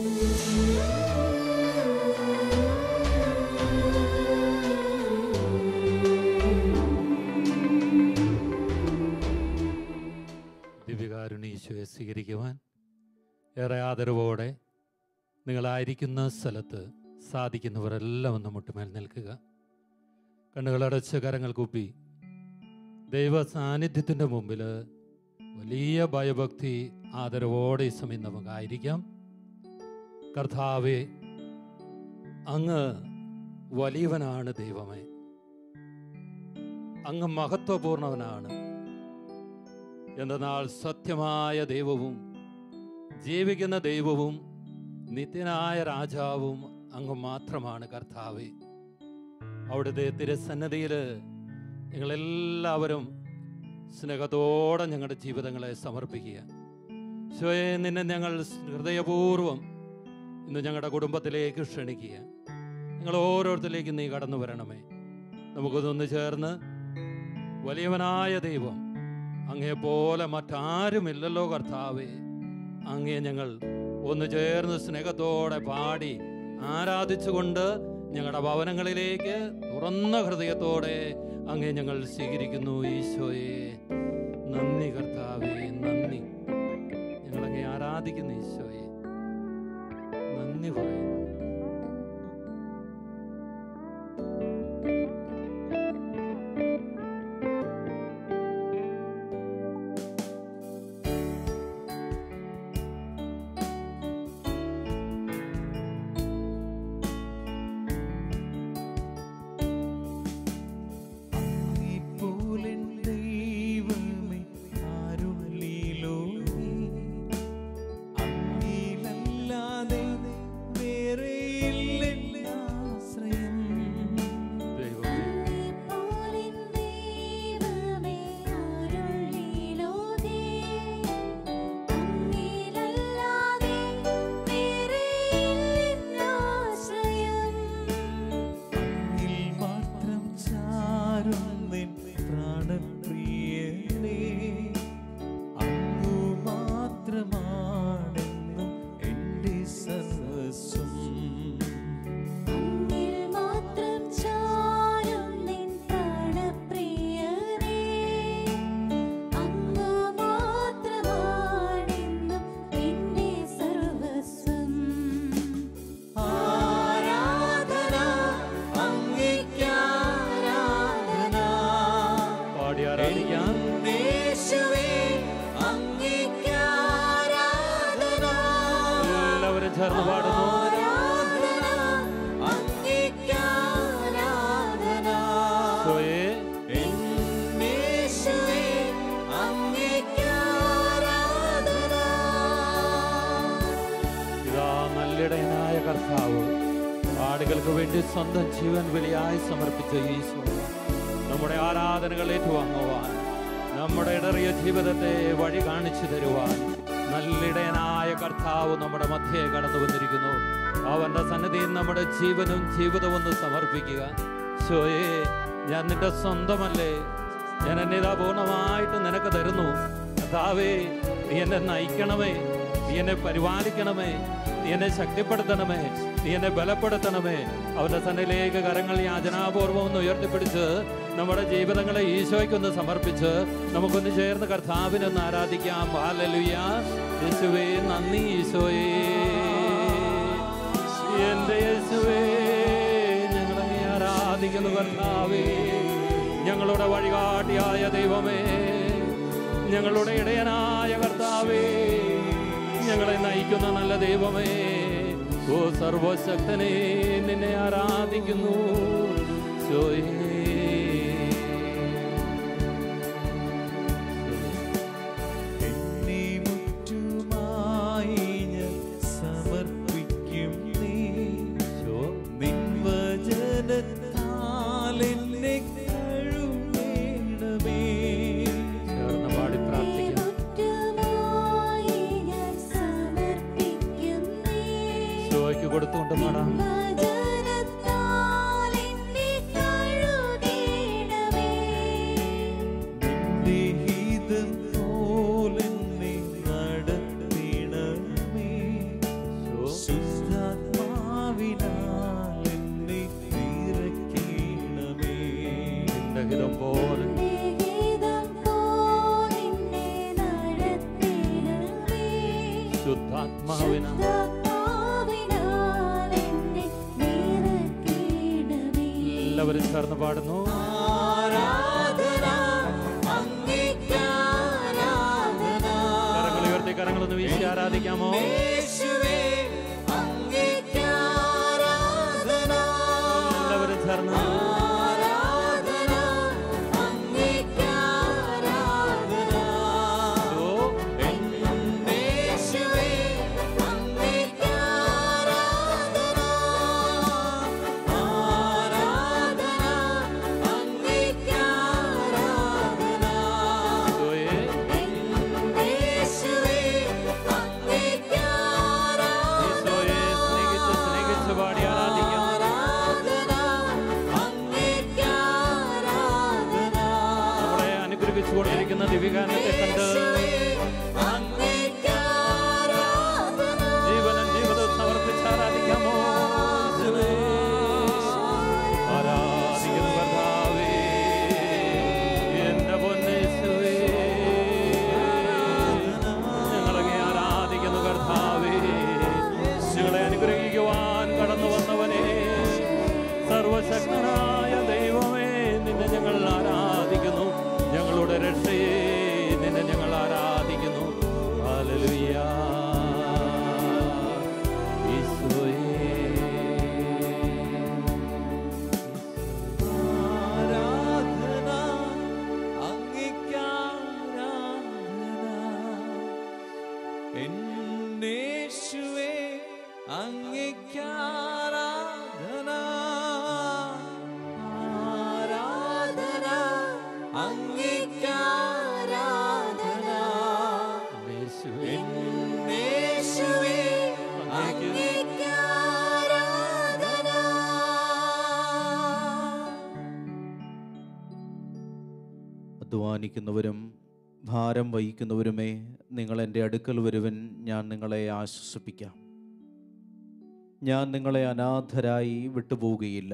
ദിവ്യകാരുണ്യ ഈശോയെ സ്വീകരിക്കുവാൻ ഏറെ ആദരവോടെ നിങ്ങളായിരിക്കുന്ന സ്ഥലത്ത് സാധിക്കുന്നവരെല്ലാം ഒന്ന് മുട്ടുമേൽ നിൽക്കുക കണ്ണുകളടച്ച് കരങ്ങൾ കുപ്പി ദൈവ സാന്നിധ്യത്തിൻ്റെ മുമ്പിൽ വലിയ ഭയഭക്തി ആദരവോടെ ഈ സമയം നമുക്കായിരിക്കാം കർത്താവെ അങ്ങ് വലിയവനാണ് ദൈവമേ അങ്ങ് മഹത്വപൂർണവനാണ് എന്തെന്നാൽ സത്യമായ ദൈവവും ജീവിക്കുന്ന ദൈവവും നിത്യനായ രാജാവും അങ്ങ് മാത്രമാണ് കർത്താവെ അവിടുത്തെ തിരസന്നതിയിൽ ഞങ്ങളെല്ലാവരും സ്നേഹത്തോടെ ഞങ്ങളുടെ ജീവിതങ്ങളെ സമർപ്പിക്കുക ശോയെ നിന്നെ ഞങ്ങൾ ഹൃദയപൂർവ്വം ഇന്ന് ഞങ്ങളുടെ കുടുംബത്തിലേക്ക് ക്ഷണിക്കുക നിങ്ങൾ ഓരോരുത്തരിലേക്കും നീ കടന്നു വരണമേ നമുക്കൊന്ന് ചേർന്ന് വലിയവനായ ദൈവം അങ്ങേ പോലെ മറ്റാരുമില്ലല്ലോ കർത്താവേ അങ്ങേ ഞങ്ങൾ ഒന്ന് ചേർന്ന് സ്നേഹത്തോടെ പാടി ആരാധിച്ചുകൊണ്ട് ഞങ്ങളുടെ ഭവനങ്ങളിലേക്ക് തുറന്ന ഹൃദയത്തോടെ അങ്ങേ ഞങ്ങൾ സ്വീകരിക്കുന്നു ഈശോയെ നന്ദി കർത്താവേ നന്ദി ഞങ്ങൾ അങ്ങേ ആരാധിക്കുന്നു ഈശോയെ നന്ദി പറയുന്നു
അങ്ങേപ്പോലെൻ ദൈവമേ ആരുമല്ലീലോ അങ്ങയിലല്ലാതെ വേറെ
ഞങ്ങൾക്ക് വേണ്ടി സ്വന്തം ജീവൻ ബലിയായി സമർപ്പിച്ച ഈശോ നമ്മുടെ ആരാധനകൾ ഏറ്റുവാങ്ങുവാൻ നമ്മുടെ ഇടറിയ ജീവിതത്തെ വഴി കാണിച്ചു തരുവാൻ നല്ലിടയനായ കർത്താവ് നമ്മുടെ മധ്യേ കടന്നു വന്നിരിക്കുന്നു അവന്റെ സന്നിധിയിൽ നമ്മുടെ ജീവനും ജീവിതവും ഒന്ന് സമർപ്പിക്കുക ശോയെ ഞാൻ നിന്റെ സ്വന്തമല്ലേ ഞാൻ എന്നെ ഇതാ പൂർണ്ണമായിട്ട് നിനക്ക് തരുന്നു കർത്താവേ നീ എന്നെ നയിക്കണമേ നീ എന്നെ പരിപാലിക്കണമേ നീ എന്നെ ശക്തിപ്പെടുത്തണമേ നീ എന്നെ ബലപ്പെടുത്തണമേ അവന്റെ സന്നിലേക്ക് കരങ്ങൾ യാചനാപൂർവം ഒന്ന് ഉയർത്തിപ്പിടിച്ച് നമ്മുടെ ജീവിതങ്ങളെ ഈശോയ്ക്കൊന്ന് സമർപ്പിച്ച് നമുക്കൊന്ന് ചേർന്ന് കർത്താവിനെ ഒന്ന് ആരാധിക്കാം ഹാലലുയ യേശുവേ നന്ദി ഈശോയേ എന്റെ യേശുവേ ഞങ്ങളെ ആരാധിക്കുന്നു കർത്താവേ ഞങ്ങളുടെ വഴികാട്ടിയായ ദൈവമേ ഞങ്ങളുടെ ഇടയനായ കർത്താവേ ഞങ്ങളെ നയിക്കുന്ന നല്ല ദൈവമേ ഓ സർവശക്തനെ നിന്നെ ആരാധിക്കുന്നു ശോയേ.
എന്നെ മുറ്റുമായി ഞാൻ സമർപ്പിക്കും നീ
ശോ.
നിൻ വചനത്താൽ എന്നെ കഴുകേണമേ
ചേർന്ന് പാടി പ്രാർത്ഥിക്കാം
മുറ്റുമായി ഞാൻ സമർപ്പിക്കുന്നേ
ശോയ്ക്ക് കൊടുത്തുകൊണ്ട് പാടാം
വചനത്താൽ എന്നെ കഴുകേണമേ
നിന്റെ ഹിതം പോലെന്നെ നടത്തിണമേ ശുദ്ധാത്മാവിനാൽ എന്നെ നിറയ്ക്കണമേ
നിന്റെ ഹിതം പോലെ
ഗീതം പോലിന്നെ നടത്തിടമേ
ശുദ്ധാത്മാവിന
ശുദ്ധാത്മാവിനാൽ എന്നെ നിറയ്ക്കിടമേ
എല്ലാവരും ചേർന്ന് പാടുന്നു
ആരാധന അങ്ങേക്കാരാധന
കരങ്ങൾ ഉയർത്തി കരങ്ങളൊന്ന് വീശി ആരാധിക്കാമോ
യേശുവേ അങ്ങേക്കാരാധന
എല്ലാവരും ചേർന്ന്
ആരാധന അങ്ങേക്കാരാധന
ഓ
യേശുവേ അങ്ങേക്കാരാധന ആരാധന അങ്ങേക്കാരാധന
ഈശോയേ,
യേശുവേ അങ്ങേക്കാരാധന
ഈശോയെ സ്നേഹിച്ച് സ്നേഹിച്ച് പാടി ആരാധിക്കാം
ആരാധന അങ്ങേക്കാരാധന
നമ്മളെ അനുഗ്രഹിച്ചുകൊണ്ടിരിക്കുന്ന ദിവികാനത്തെ കണ്ട് ജീവനും ജീവിതവും സമർപ്പിച്ച് ആരാധിക്കാമോ ഈശോയേ, ആരാധിക്കുന്നു കർത്താവേ എന്റെ പൊന്നേശുവേ ഞങ്ങളങ്ങെ ആരാധിക്കുന്നു കർത്താവേ ഞങ്ങളെ അനുഗ്രഹിക്കുവാൻ കടന്നു വന്നവനെ സർവശക്തനായ ദൈവമേ നിന്നെ ഞങ്ങൾ ആരാധിക്കുന്നു ഞങ്ങളുടെ രക്ഷയെ നിന്നെ ഞങ്ങൾ ആരാധിക്കുന്നു ഹല്ലേലൂയ ഈശോയേ
ആരാധന അങ്ങേക്കാരാധന എന്നേശുവേ അങ്ങേക്കാരാധന ആരാധന അങ്ങേക്കാരാധന
യേശുവേ
എന്നേശുവേ അങ്ങേക്കാരാധന
അധ്വാനിക്കുന്നവരും ഭാരം വഹിക്കുന്നവരുമേ നിങ്ങൾ എൻ്റെ അടുക്കൽ വരുവൻ ഞാൻ നിങ്ങളെ ആശ്വസിപ്പിക്കാം ഞാൻ നിങ്ങളെ അനാഥരായി വിട്ടുപോവുകയില്ല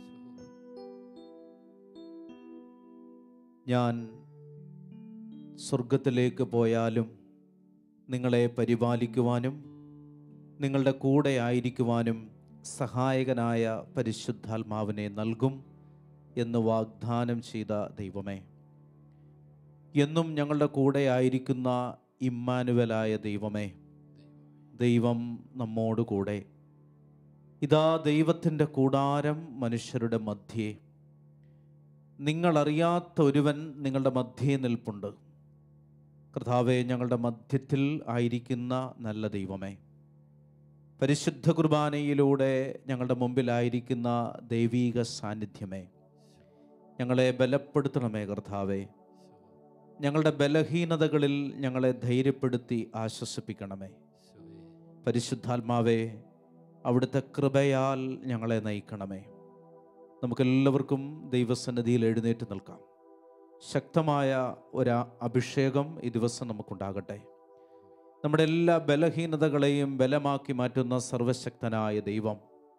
ഞാൻ സ്വർഗത്തിലേക്ക് പോയാലും നിങ്ങളെ പരിപാലിക്കുവാനും നിങ്ങളുടെ കൂടെ ആയിരിക്കുവാനും സഹായകനായ പരിശുദ്ധാത്മാവിനെ നൽകും എന്ന് വാഗ്ദാനം ചെയ്ത ദൈവമേ എന്നും ഞങ്ങളുടെ കൂടെ ആയിരിക്കുന്ന ഇമ്മാനുവലായ ദൈവമേ ദൈവം നമ്മോട് കൂടെ ഇതാ ദൈവത്തിൻ്റെ കൂടാരം മനുഷ്യരുടെ മധ്യേ നിങ്ങളറിയാത്ത ഒരുവൻ നിങ്ങളുടെ മധ്യേ നിൽപ്പുണ്ട് കർത്താവെ ഞങ്ങളുടെ മധ്യത്തിൽ ആയിരിക്കുന്ന നല്ല ദൈവമേ പരിശുദ്ധ കുർബാനയിലൂടെ ഞങ്ങളുടെ മുമ്പിലായിരിക്കുന്ന ദൈവീക സാന്നിധ്യമേ ഞങ്ങളെ ബലപ്പെടുത്തണമേ കർത്താവേ ഞങ്ങളുടെ ബലഹീനതകളിൽ ഞങ്ങളെ ധൈര്യപ്പെടുത്തി ആശ്വസിപ്പിക്കണമേ പരിശുദ്ധാത്മാവേ അവിടുത്തെ കൃപയാൽ ഞങ്ങളെ നയിക്കണമേ നമുക്കെല്ലാവർക്കും ദൈവസന്നിധിയിൽ എഴുന്നേറ്റ് നിൽക്കാം ശക്തമായ ഒരു അഭിഷേകം ഈ ദിവസം നമുക്കുണ്ടാകട്ടെ നമ്മുടെ എല്ലാ ബലഹീനതകളെയും ബലമാക്കി മാറ്റുന്ന സർവശക്തനായ ദൈവം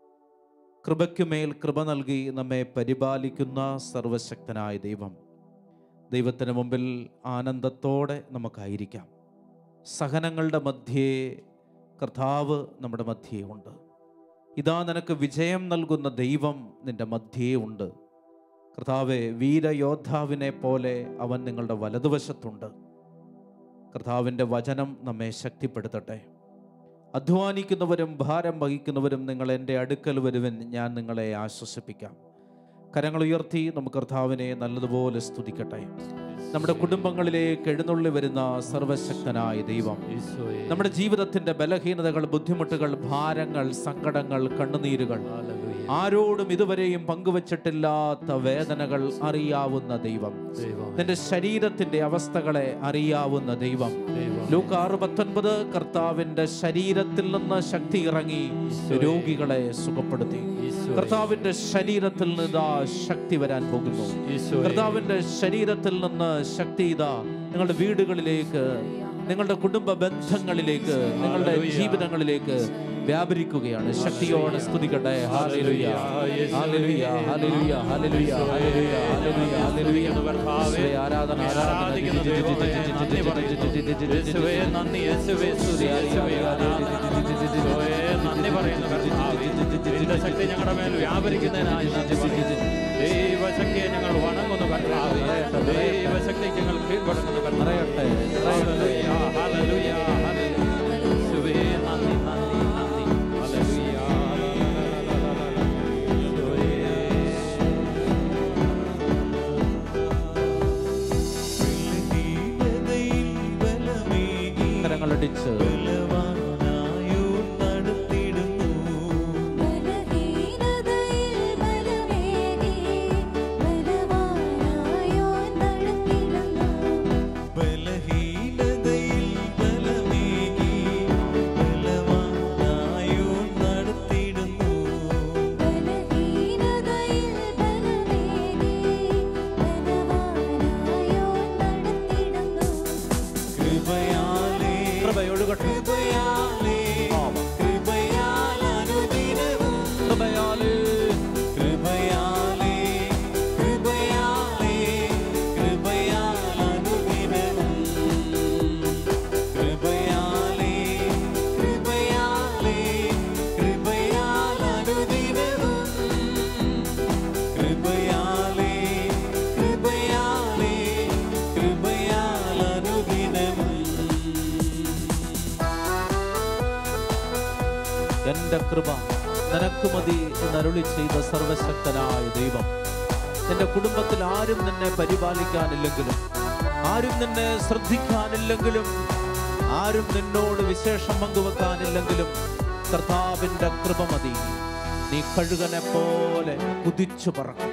കൃപയ്ക്കുമേൽ കൃപ നൽകി നമ്മെ പരിപാലിക്കുന്ന സർവശക്തനായ ദൈവം ദൈവത്തിന് മുമ്പിൽ ആനന്ദത്തോടെ നമുക്കായിരിക്കാം സഹനങ്ങളുടെ മധ്യേ കർത്താവ് നമ്മുടെ മധ്യേ ഉണ്ട് ഇതാ നിനക്ക് വിജയം നൽകുന്ന ദൈവം നിന്റെ മധ്യേ ഉണ്ട് കർത്താവെ വീരയോദ്ധാവിനെ പോലെ അവൻ നിങ്ങളുടെ വലതുവശത്തുണ്ട് കർത്താവിൻ്റെ വചനം നമ്മെ ശക്തിപ്പെടുത്തട്ടെ അധ്വാനിക്കുന്നവരും ഭാരം വഹിക്കുന്നവരും നിങ്ങൾ എൻ്റെ അടുക്കൽ വരുവൻ ഞാൻ നിങ്ങളെ ആശ്വസിപ്പിക്കാം കരങ്ങൾ ഉയർത്തി നമുക്ക് കർത്താവിനെ നല്ലതുപോലെ സ്തുതിക്കട്ടെ നമ്മുടെ കുടുംബങ്ങളിലേക്ക് എഴുന്നള്ളി വരുന്ന സർവശക്തനായ ദൈവം
ഈശോയെ
നമ്മുടെ ജീവിതത്തിന്റെ ബലഹീനതകൾ ബുദ്ധിമുട്ടുകൾ ഭാരങ്ങൾ സങ്കടങ്ങൾ കണ്ണുനീരുകൾ
ഹല്ലേലൂയ.
ആരോടും ഇതുവരെയും പങ്കുവച്ചിട്ടില്ലാത്ത വേദനകൾ അറിയാവുന്ന ദൈവം
ദൈവമേ,
നിന്റെ ശരീരത്തിന്റെ അവസ്ഥകളെ അറിയാവുന്ന ദൈവം
ദൈവമേ.
ലൂക്ക് ആറ് പത്തൊൻപത് കർത്താവിന്റെ ശരീരത്തിൽ നിന്ന് ശക്തി ഇറങ്ങി രോഗികളെ സുഖപ്പെടുത്തി
ഈശോയെ,
കർത്താവിന്റെ ശരീരത്തിൽ നിന്ന് ഇതാ ശക്തി വരാൻ പോകുന്നു
ഈശോയെ,
കർത്താവിന്റെ ശരീരത്തിൽ നിന്ന് ശക്തി ഇതാ നിങ്ങളുടെ വീടുകളിലേക്ക് നിങ്ങളുടെ കുടുംബ ബന്ധങ്ങളിലേക്ക് നിങ്ങളുടെ
ഹല്ലേലൂയ.
ജീവിതങ്ങളിലേക്ക് വ്യാപരിക്കുകയാണ് ശക്തിയോടെ സ്തുതിക്കട്ടെ ഹാലേലുയ ഹാലേലുയ ഹാലേലുയ ഹാലേലുയ ഹാലേലുയ ഹാലേലുയ ഹാലേലുയ യേശുവേ, ആരാധന ആരാധന
ആരാധിക്കുന്ന ദൈവമേ, നന്ദി പറയുന്നു. യേശുവേ, നന്ദി, യേശുവേ, സ്തുതി, യേശുവേ, ആരാധന. യേശുവേ, നന്ദി പറയുന്നു കർത്താവേ. നിന്റെ ശക്തി ഞങ്ങളുടെ മേൽ വ്യാപരിക്കുന്നതിനായി നന്ദി പറയുന്നു. ദൈവശക്തിയെ ഞങ്ങൾ വണങ്ങുന്നു കർത്താവേ ദൈവശക്തിക്ക് ഞങ്ങൾ കീഴ്പ്പെടുന്നു കർത്താവേ
നിറയട്ടെ,
ഹല്ലേലൂയ, ഹല്ലേലൂയ, ഹല്ലേലൂയ. യേശുവേ, നന്ദി, നന്ദി, നന്ദി. ഹല്ലേലൂയ,
ബലഹീനതയിൽ ബലമേകി
കരങ്ങളടിച്ച്
ബലവാനായോ നടത്തിടുന്നു
ബലഹീനതയിൽ ബലമേകി ബലവാനായോ നടത്തിടുന്നു
ബലഹീനതയിൽ ബലമേകി ബലവാനായോ നടത്തിടുന്നു
ബലഹീനതയിൽ ബലമേകി ബലവാനായോ നടത്തിടുന്നു
കൃപയാലേ
കൃപയൊഴുകട്ടെ
കൃപയാലേ കൃപയാൽ അനുദിനവും
കൃപയാലേ
കൃപയാലേ കൃപയാലേ കൃപയാൽ അനുദിനവും കൃപയാലേ കൃപയാലേ കൃപയാൽ അനുദിനവും കൃപയാലേ കൃപയാലേ കൃപയാൽ അനുദിനവും
എൻ്റെ കൃപ നിനക്ക് മതി എന്നരുളി ചെയ്ത സർവശക്തനായ ദൈവം എൻ്റെ കുടുംബത്തിൽ ആരും നിന്നെ പരിപാലിക്കാനില്ലെങ്കിലും ആരും നിന്നെ ശ്രദ്ധിക്കാനില്ലെങ്കിലും ആരും നിന്നോട് വിശേഷം പങ്കുവെക്കാനില്ലെങ്കിലും കർത്താവിൻ്റെ കൃപ മതി നീ കഴുകനെ പോലെ കുതിച്ചു പറക്കും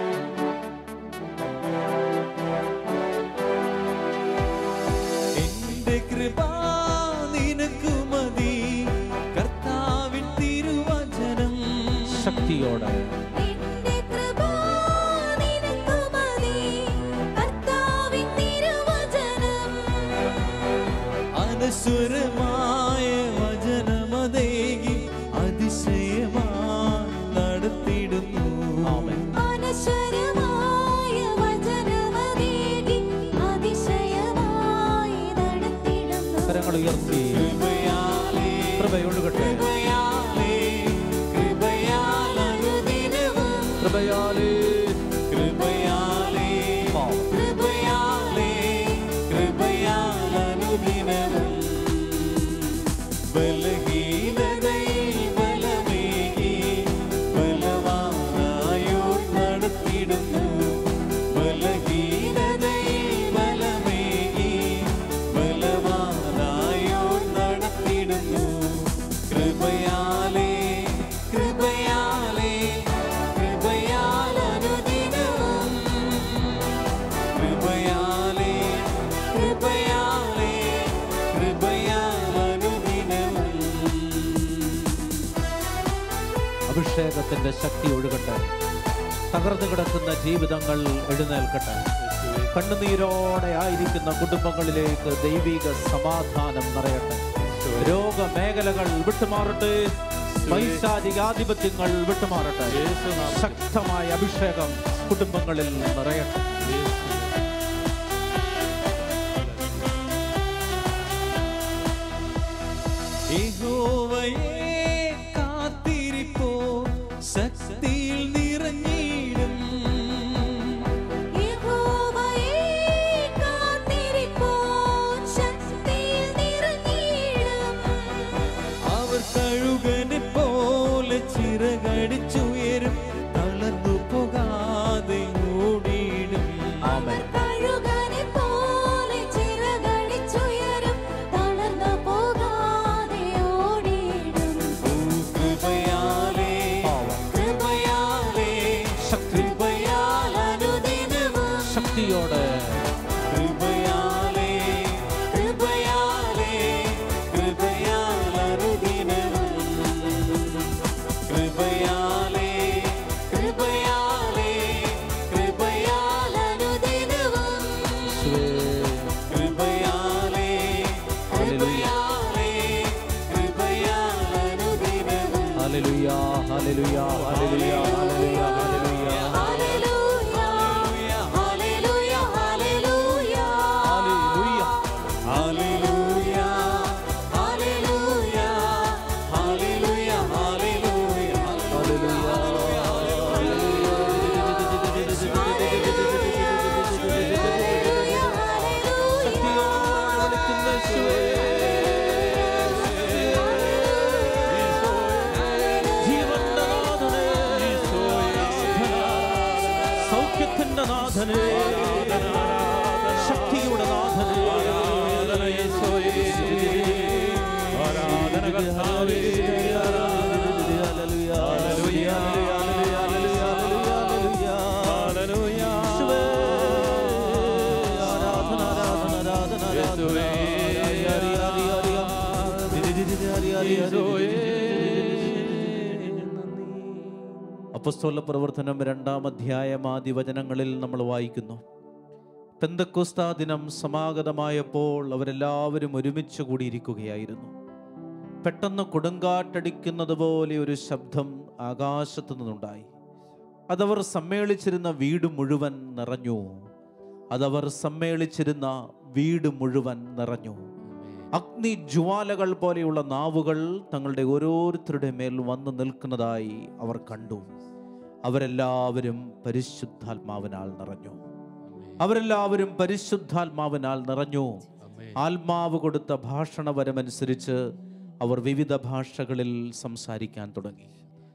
എന്റെ കൃപ നിനക്കു മതി കർത്താവിൻ തിരുവചനം
ശക്തിയോടെ
നിന്റെ കൃപ നിനക്കു മതി കർത്താവിൻ തിരുവചനം
അനശ്വരമായ വചനമതേകി അതിശയമായി നടത്തിടുന്നു
ആമേൻ
അനശ്വരമായ വചനമതേകി അതിശയമായി നടത്തിടുന്നു
കരങ്ങൾ ഉയർത്തി
കൃപയാലേ
കൃപയൊഴുകട്ടെ
കൃപയാലേ കൃപയാൽ അനുദിനവും
കൃപയാലേ
കൃപയാലേ
പാവം.
കൃപയാലേ കൃപയാൽ അനുദിനവും ബലഹീനതയിൽ ബലമേകി ബലവാനായോ നടത്തിടുന്നു ബലഹീനതയിൽ ബലമേകി ബലവാനായോ നടത്തിടുന്നു കൃപയാ
ദൈവത്തിന്റെ ശക്തി ഒഴുകട്ടെ തകർന്നു കിടക്കുന്ന ജീവിതങ്ങൾ എഴുന്നേൽക്കട്ടെ കണ്ണുനീരോടെ ആയിരിക്കുന്ന കുടുംബങ്ങളിലേക്ക് ദൈവിക സമാധാനം നിറയട്ടെ രോഗമേഖലകൾ വിട്ടുമാറട്ടെ പൈശാചികാധിപത്യങ്ങൾ വിട്ടുമാറട്ടെ ശക്തമായ അഭിഷേകം കുടുംബങ്ങളിൽ നിറയട്ടെ
യഹോവയെ കാത്തിരിപ്പോ ശക്തിയിൽ നിറഞ്ഞിടും
യഹോവയെ കാത്തിരിപ്പോൻ ശക്തിയിൽ നിറഞ്ഞിടും
അവർ കഴുകനെ പോലെ ചിറകടിച്ചുയരും തളർന്നു പോകാതെ ഓടിയിടും
അവർ കഴുകനെ പോലെ ചിറകടിച്ചുയരും തളർന്നു പോകാതെ ഓടിയിടും
കൃപയാലേ കൃപയാലേ കൃപയാൽ അനുദിനവും
ശക്തിയോടെ
കൃപയാലേ കൃപയാലേ കൃപയാൽ അനുദിനവും കൃപയാലേ കൃപയാലേ കൃപയാൽ അനുദിനവും കൃപയാലേ കൃപയാലേ കൃപയാൽ അനുദിനവും
ഹല്ലേലൂയ ഹല്ലേലൂയ ഹല്ലേലൂയ ഹല്ലേലൂയ ഹല്ലേലൂയ
ഹല്ലേലൂയ ഹല്ലേലൂയ ഹല്ലേലൂയ
ഹല്ലേലൂയ ഹല്ലേലൂയ ഹല്ലേലൂയ ഹല്ലേലൂയ
ജീവന്റെ നാഥനേ സൗഖ്യത്തിന്റെ നാഥനേ ശക്തിയുടെ നാഥനേ
ആരാധന കർത്താവേ
അപ്പസ്തോല പ്രവർത്തനം രണ്ടാം അധ്യായം ആദ്യ വചനങ്ങളിൽ നമ്മൾ വായിക്കുന്നു പെന്തക്കുസ്ത ദിനം സമാഗതമായപ്പോൾ അവരെല്ലാവരും ഒരുമിച്ച് കൂടിയിരിക്കുകയായിരുന്നു പെട്ടെന്ന് കൊടുങ്കാറ്റടിക്കുന്നത് പോലെ ഒരു ശബ്ദം ആകാശത്തു നിന്നുണ്ടായി അതവർ സമ്മേളിച്ചിരുന്ന വീട് മുഴുവൻ നിറഞ്ഞു അതവർ സമ്മേളിച്ചിരുന്ന വീട് മുഴുവൻ നിറഞ്ഞു അഗ്നി ജ്വാലകൾ പോലെയുള്ള നാവുകൾ തങ്ങളുടെ ഓരോരുത്തരുടെ മേൽ വന്നു നിൽക്കുന്നതായി അവർ കണ്ടു അവരെല്ലാവരും പരിശുദ്ധാത്മാവിനാൽ നിറഞ്ഞു അവരെല്ലാവരും പരിശുദ്ധാത്മാവിനാൽ നിറഞ്ഞു ആത്മാവ് കൊടുത്ത ഭാഷണവരമനുസരിച്ച് അവർ വിവിധ ഭാഷകളിൽ സംസാരിക്കാൻ തുടങ്ങി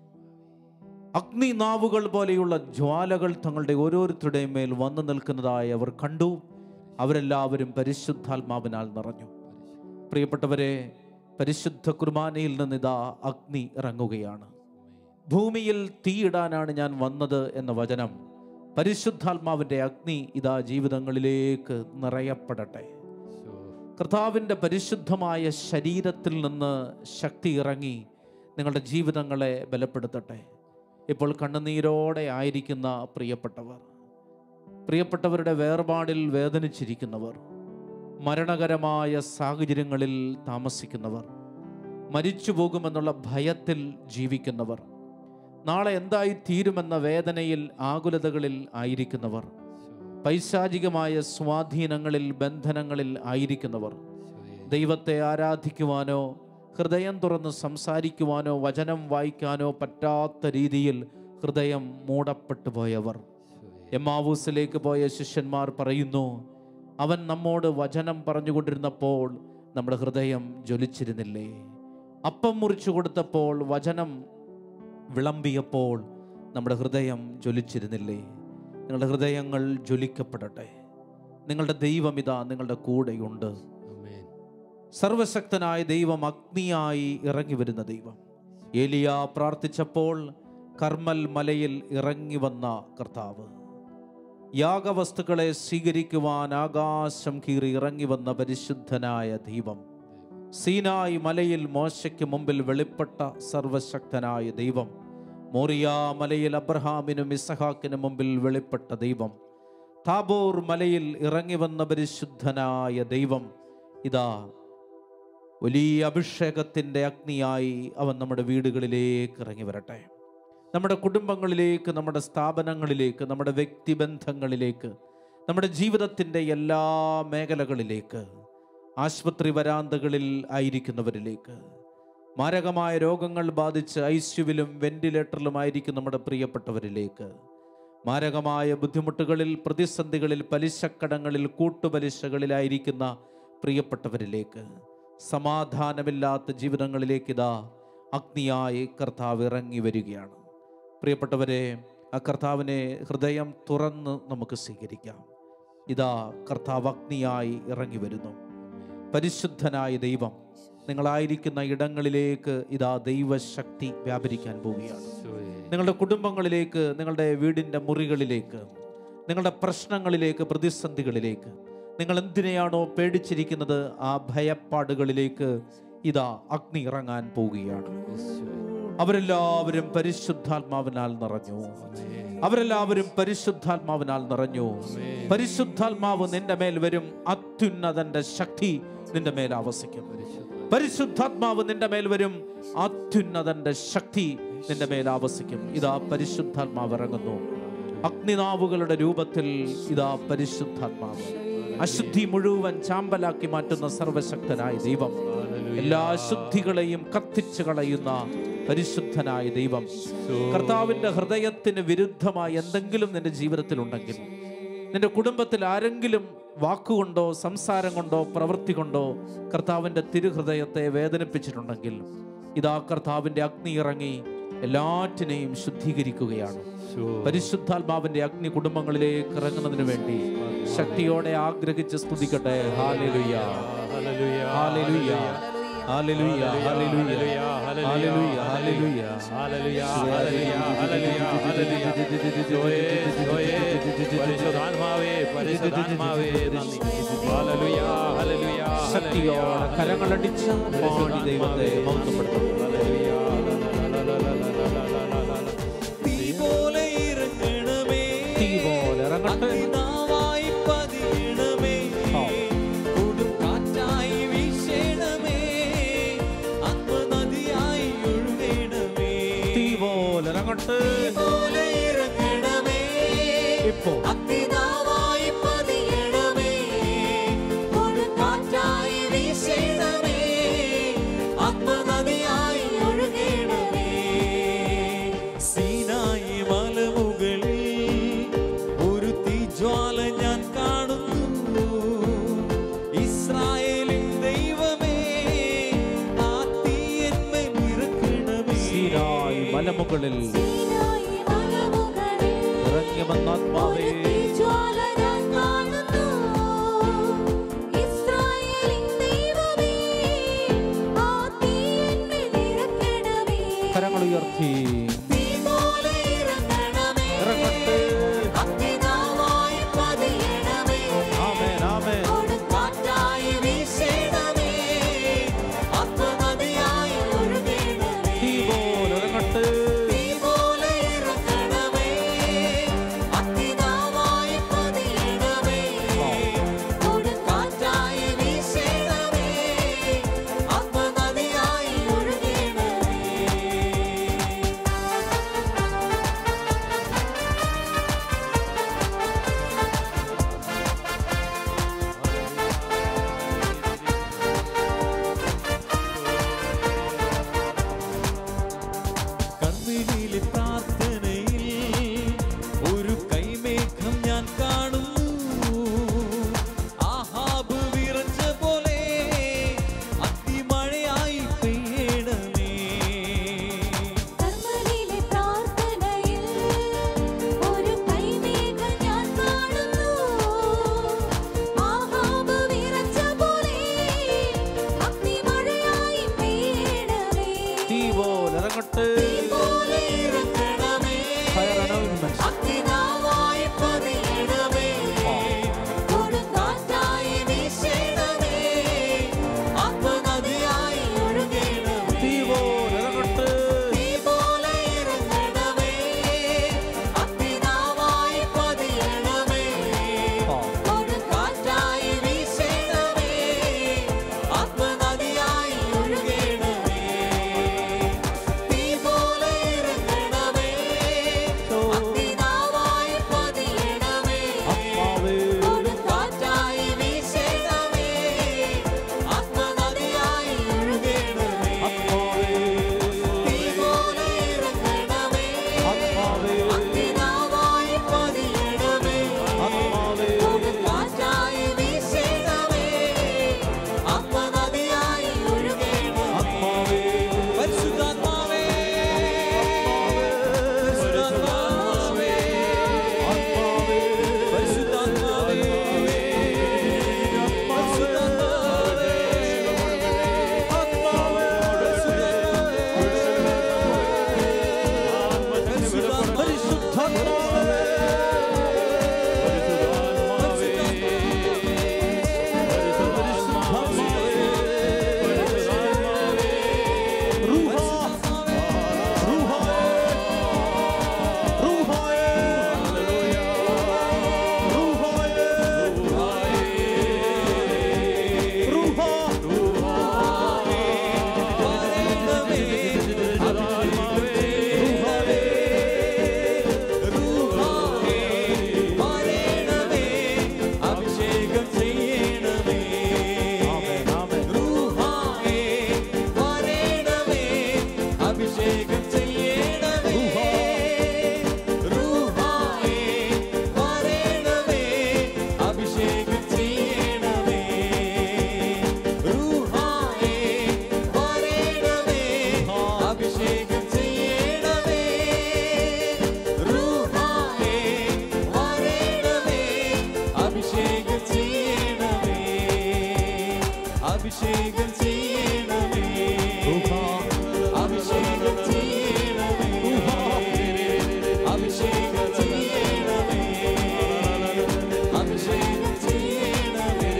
അഗ്നി നാവുകൾ പോലെയുള്ള ജ്വാലകൾ തങ്ങളുടെ ഓരോരുത്തരുടെയും മേൽ വന്നു നിൽക്കുന്നതായി അവർ കണ്ടു അവരെല്ലാവരും പരിശുദ്ധാത്മാവിനാൽ നിറഞ്ഞു പ്രിയപ്പെട്ടവരെ പരിശുദ്ധ കുർബാനയിൽ നിന്നിതാ അഗ്നി ഇറങ്ങുകയാണ് ഭൂമിയിൽ തീയിടാനാണ് ഞാൻ വന്നത് എന്ന വചനം പരിശുദ്ധാത്മാവിൻ്റെ അഗ്നി ഇതാ ജീവിതങ്ങളിലേക്ക് നിറയപ്പെടട്ടെ കർത്താവിൻ്റെ പരിശുദ്ധമായ ശരീരത്തിൽ നിന്ന് ശക്തി ഇറങ്ങി നിങ്ങളുടെ ജീവിതങ്ങളെ ബലപ്പെടുത്തട്ടെ ഇപ്പോൾ കണ്ണുനീരോടെ ആയിരിക്കുന്ന പ്രിയപ്പെട്ടവർ പ്രിയപ്പെട്ടവരുടെ വേർപാടിൽ വേദനിച്ചിരിക്കുന്നവർ മരണകരമായ സാഹചര്യങ്ങളിൽ താമസിക്കുന്നവർ മരിച്ചു പോകുമെന്നുള്ള ഭയത്തിൽ ജീവിക്കുന്നവർ നാളെ എന്തായി തീരുമെന്ന വേദനയിൽ ആകുലതകളിൽ ആയിരിക്കുന്നവർ പൈശാചികമായ സ്വാധീനങ്ങളിൽ ബന്ധനങ്ങളിൽ ആയിരിക്കുന്നവർ ദൈവത്തെ ആരാധിക്കുവാനോ ഹൃദയം തുറന്ന് സംസാരിക്കുവാനോ വചനം വായിക്കാനോ പറ്റാത്ത രീതിയിൽ ഹൃദയം മൂടപ്പെട്ടു പോയവർ എമ്മാവൂസിലേക്ക് പോയ ശിഷ്യന്മാർ പറയുന്നു അവൻ നമ്മോട് വചനം പറഞ്ഞുകൊണ്ടിരുന്നപ്പോൾ നമ്മുടെ ഹൃദയം ജ്വലിച്ചിരുന്നില്ലേ അപ്പം മുറിച്ചു കൊടുത്തപ്പോൾ വചനം വിളമ്പിയപ്പോൾ നമ്മുടെ ഹൃദയം ജ്വലിച്ചിരുന്നില്ലേ നിങ്ങളുടെ ഹൃദയങ്ങൾ ജ്വലിക്കപ്പെടട്ടെ നിങ്ങളുടെ ദൈവം ഇതാ നിങ്ങളുടെ കൂടെയുണ്ട് സർവശക്തനായ ദൈവം അഗ്നിയായി ഇറങ്ങി വരുന്ന ദൈവം ഏലിയ പ്രാർത്ഥിച്ചപ്പോൾ കർമ്മൽ മലയിൽ ഇറങ്ങി വന്ന കർത്താവ് യാഗവസ്തുക്കളെ സ്വീകരിക്കുവാൻ ആകാശം കീറി ഇറങ്ങി വന്ന പരിശുദ്ധനായ ദൈവം സീനായി മലയിൽ മോശയ്ക്ക് മുമ്പിൽ വെളിപ്പെട്ട സർവശക്തനായ ദൈവം മോറിയ മലയിൽ അബ്രഹാമിനും ഇസഹാക്കിനും മുമ്പിൽ വെളിപ്പെട്ട ദൈവം താബോർ മലയിൽ ഇറങ്ങി വന്ന പരിശുദ്ധനായ ദൈവം ഇതാ വലിയ അഭിഷേകത്തിൻ്റെ അഗ്നിയായി അവൻ നമ്മുടെ വീടുകളിലേക്ക് ഇറങ്ങി വരട്ടെ നമ്മുടെ കുടുംബങ്ങളിലേക്ക് നമ്മുടെ സ്ഥാപനങ്ങളിലേക്ക് നമ്മുടെ വ്യക്തിബന്ധങ്ങളിലേക്ക് നമ്മുടെ ജീവിതത്തിൻ്റെ എല്ലാ മേഖലകളിലേക്ക് ആശുപത്രി വരാന്തകളിൽ ആയിരിക്കുന്നവരിലേക്ക് മാരകമായ രോഗങ്ങൾ ബാധിച്ച് ഐസ്യുവിലും വെന്റിലേറ്ററിലുമായിരിക്കും നമ്മുടെ പ്രിയപ്പെട്ടവരിലേക്ക് മാരകമായ ബുദ്ധിമുട്ടുകളിൽ പ്രതിസന്ധികളിൽ പലിശക്കടങ്ങളിൽ കൂട്ടുപലിശകളിലായിരിക്കുന്ന പ്രിയപ്പെട്ടവരിലേക്ക് സമാധാനമില്ലാത്ത ജീവിതങ്ങളിലേക്ക് ഇതാ അഗ്നിയായി കർത്താവ് ഇറങ്ങി വരികയാണ് പ്രിയപ്പെട്ടവരെ ആ കർത്താവിനെ ഹൃദയം തുറന്ന് നമുക്ക് സ്വീകരിക്കാം ഇതാ കർത്താവ് അഗ്നിയായി ഇറങ്ങി വരുന്നു പരിശുദ്ധനായ ദൈവം നിങ്ങളായിരിക്കുന്ന ഇടങ്ങളിലേക്ക് ഇതാ ദൈവശക്തി വ്യാപരിക്കാൻ പോവുകയാണ് നിങ്ങളുടെ കുടുംബങ്ങളിലേക്ക് നിങ്ങളുടെ വീടിൻ്റെ മുറികളിലേക്ക് നിങ്ങളുടെ പ്രശ്നങ്ങളിലേക്ക് പ്രതിസന്ധികളിലേക്ക് നിങ്ങൾ എന്തിനെയാണോ പേടിച്ചിരിക്കുന്നത് ആ ഭയപ്പാടുകളിലേക്ക് ഇതാ അഗ്നി ഇറങ്ങാൻ പോവുകയാണ് അവരെല്ലാവരും പരിശുദ്ധാത്മാവിനാൽ നിറഞ്ഞു അവരെല്ലാവരും പരിശുദ്ധാത്മാവിനാൽ നിറഞ്ഞു പരിശുദ്ധാത്മാവ് നിന്റെ മേൽ വരും അത്യുന്നതന്റെ ശക്തി നിന്റെ മേൽ ആവസിക്കും പരിശുദ്ധാത്മാവ് നിന്റെ മേൽ വരും അത്യുന്നതന്റെ ശക്തി നിന്റെ മേൽ ആവസിക്കും ഇതാ പരിശുദ്ധാത്മാവ് ഇറങ്ങുന്നു അഗ്നിനാവുകളുടെ രൂപത്തിൽ ഇതാ പരിശുദ്ധാത്മാവ് അശുദ്ധി മുഴുവൻ ചാമ്പലാക്കി മാറ്റുന്ന സർവശക്തനായ ദൈവം എല്ലാ അശുദ്ധികളെയും കത്തിച്ചു കളയുന്ന പരിശുദ്ധനായ ദൈവം കർത്താവിന്റെ ഹൃദയത്തിന് വിരുദ്ധമായി എന്തെങ്കിലും നിന്റെ ജീവിതത്തിൽ ഉണ്ടെങ്കിൽ നിന്റെ കുടുംബത്തിൽ ആരെങ്കിലും വാക്കുകൊണ്ടോ സംസാരം കൊണ്ടോ പ്രവൃത്തി കൊണ്ടോ കർത്താവിന്റെ തിരുഹൃദയത്തെ വേദനിപ്പിച്ചിട്ടുണ്ടെങ്കിൽ ഇതാ കർത്താവിന്റെ അഗ്നി ഇറങ്ങി എല്ലാറ്റിനെയും ശുദ്ധീകരിക്കുകയാണ് പരിശുദ്ധാത്മാവിന്റെ അഗ്നി കുടുംബങ്ങളിലേക്ക് ഇറങ്ങുന്നതിന് വേണ്ടി ശക്തിയോടെ ആഗ്രഹിച്ച് സ്തുതിക്കട്ടെ ഹാലേലുയ്യ ഹാലേലുയ്യ ഹാലേലുയ്യ ഹാലേലുയ്യ ഹാലേലുയ്യ ഹാലേലുയ്യ
പരിശുദ്ധാത്മാവേ പരിശുദ്ധാത്മാവേ നന്ദി ഹല്ലേലൂയ ഹല്ലേലൂയ
ശക്തിയോടെ കരങ്ങളടിച്ച് പാടി ദൈവത്തെ മഹത്വപ്പെടുത്തും
തീ പോലെ ഇറങ്ങണമേ
തീ പോലെ ഇറങ്ങട്ടെ
അഗ്നിനാവായി പതിയണമേ
ആ.
കൊടുങ്കാറ്റായി വീശണമേ ആത്മനദിയായി ഒഴുകണമേ
തീ പോലെ ഇറങ്ങട്ടെ
പോലെ ഇറങ്ങണമേ
ഇപ്പോ
അഗ്നിനാവായി പതിയണമേ കൊടുങ്കാറ്റായി വീശണമേ ആത്മനദിയായി ഒഴുകണമേ
സീനായി മലമുകളിൽ ഒരു തീജ്വാല ഞാൻ കാണുന്നു ഇസ്രായേലിൻ ദൈവമേ ആ തീ എന്മേൽ ഇറക്കണമേ
സീനായി മലമുകളിൽ
സീനായി മലമുകളിൽ
ഇറങ്ങി വന്നാത്മാവേ
ഒരു തീജ്വാല ഞാൻ കാണുന്നു. ഇസ്രായേലിൻ ദൈവമേ, ആ തീ എന്നിൽ ഇറക്കണമേ.
കരങ്ങൾ ഉയർത്തി
തീ പോലെ ഇറങ്ങണമേ.
ഇറങ്ങട്ടെ
അഗ്നിനാവായി പതിയണമേ.
ആമേൻ ആമേൻ
കൊടുങ്കാറ്റായി വീശണമേ. ആത്മനദിയായി ഒഴുകണമേ.
തീ പോലെ ഇറങ്ങട്ടെ
തീ പോലെ
അഭിഷേകം ചെയ്യണമേ റൂഹായേ വരേണമേ അഭിഷേകം ചെയ്യണമേ റൂഹായേ വരേണമേ അഭിഷേകം ചെയ്യണമേ റൂഹായേ വരേണമേ അഭിഷേകം ചെയ്യണമേ റൂഹായേ വരേണമേ അഭിഷേകം ചെയ്യണമേ അഭിഷേകം ചെയ്യണമേ അഭിഷേകം ചെയ്യണമേ അഭിഷേകം ചെയ്യണമേ അഭിഷേകം ചെയ്യണമേ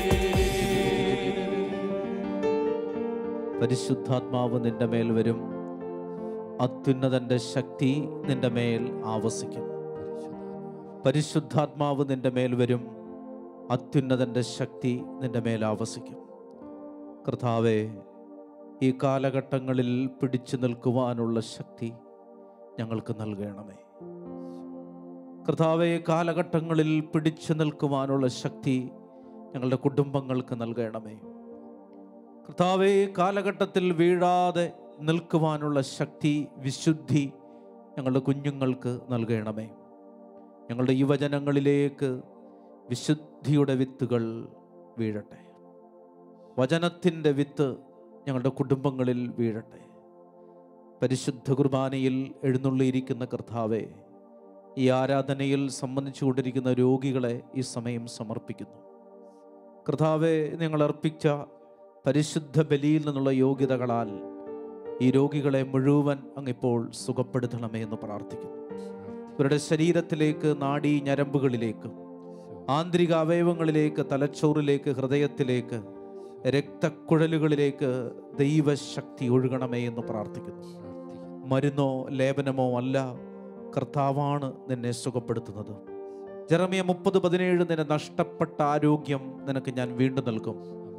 പരിശുദ്ധാത്മാവ് നിന്റെ മേൽ വരും അത്യുന്നതന്റെ ശക്തി നിന്റെ മേൽ ആവസിക്കും പരിശുദ്ധാത്മാവ് നിന്റെ മേൽ വരും അത്യുന്നതന്റെ ശക്തി നിന്റെ മേൽ ആവസിക്കും കർത്താവെ ഈ കാലഘട്ടങ്ങളിൽ പിടിച്ചു നിൽക്കുവാനുള്ള ശക്തി ഞങ്ങൾക്ക് നൽകണമേ കർത്താവെ ഈ കാലഘട്ടങ്ങളിൽ പിടിച്ചു നിൽക്കുവാനുള്ള ശക്തി ഞങ്ങളുടെ കുടുംബങ്ങൾക്ക് നൽകണമേ കർത്താവെ ഈ കാലഘട്ടത്തിൽ വീഴാതെ നിൽക്കുവാനുള്ള ശക്തി വിശുദ്ധി ഞങ്ങളുടെ കുഞ്ഞുങ്ങൾക്ക് നൽകണമേ ഞങ്ങളുടെ യുവജനങ്ങളിലേക്ക് വിശുദ്ധിയുടെ വിത്തുകൾ വീഴട്ടെ വചനത്തിൻ്റെ വിത്ത് ഞങ്ങളുടെ കുടുംബങ്ങളിൽ വീഴട്ടെ പരിശുദ്ധ കുർബാനയിൽ എഴുന്നള്ളിയിരിക്കുന്ന കർത്താവെ ഈ ആരാധനയിൽ സംബന്ധിച്ചുകൊണ്ടിരിക്കുന്ന രോഗികളെ ഈ സമയം സമർപ്പിക്കുന്നു കർത്താവെ നിങ്ങൾ അർപ്പിച്ച പരിശുദ്ധ ബലിയിൽ നിന്നുള്ള യോഗ്യതകളാൽ ഈ രോഗികളെ മുഴുവൻ അങ്ങിപ്പോൾ സുഖപ്പെടുത്തണമേ എന്ന് പ്രാർത്ഥിക്കുന്നു ഇവരുടെ ശരീരത്തിലേക്ക് നാഡീ ഞരമ്പുകളിലേക്ക് ആന്തരിക അവയവങ്ങളിലേക്ക് തലച്ചോറിലേക്ക് ഹൃദയത്തിലേക്ക് രക്തക്കുഴലുകളിലേക്ക് ദൈവശക്തി ഒഴുകണമേ എന്ന് പ്രാർത്ഥിക്കുന്നു മരുന്നോ ലേപനമോ അല്ല കർത്താവാണ് നിന്നെ സുഖപ്പെടുത്തുന്നത് ജെറമിയ മുപ്പത് പതിനേഴ് നിന്നെ നഷ്ടപ്പെട്ട ആരോഗ്യം നിനക്ക് ഞാൻ വീണ്ടും നൽകും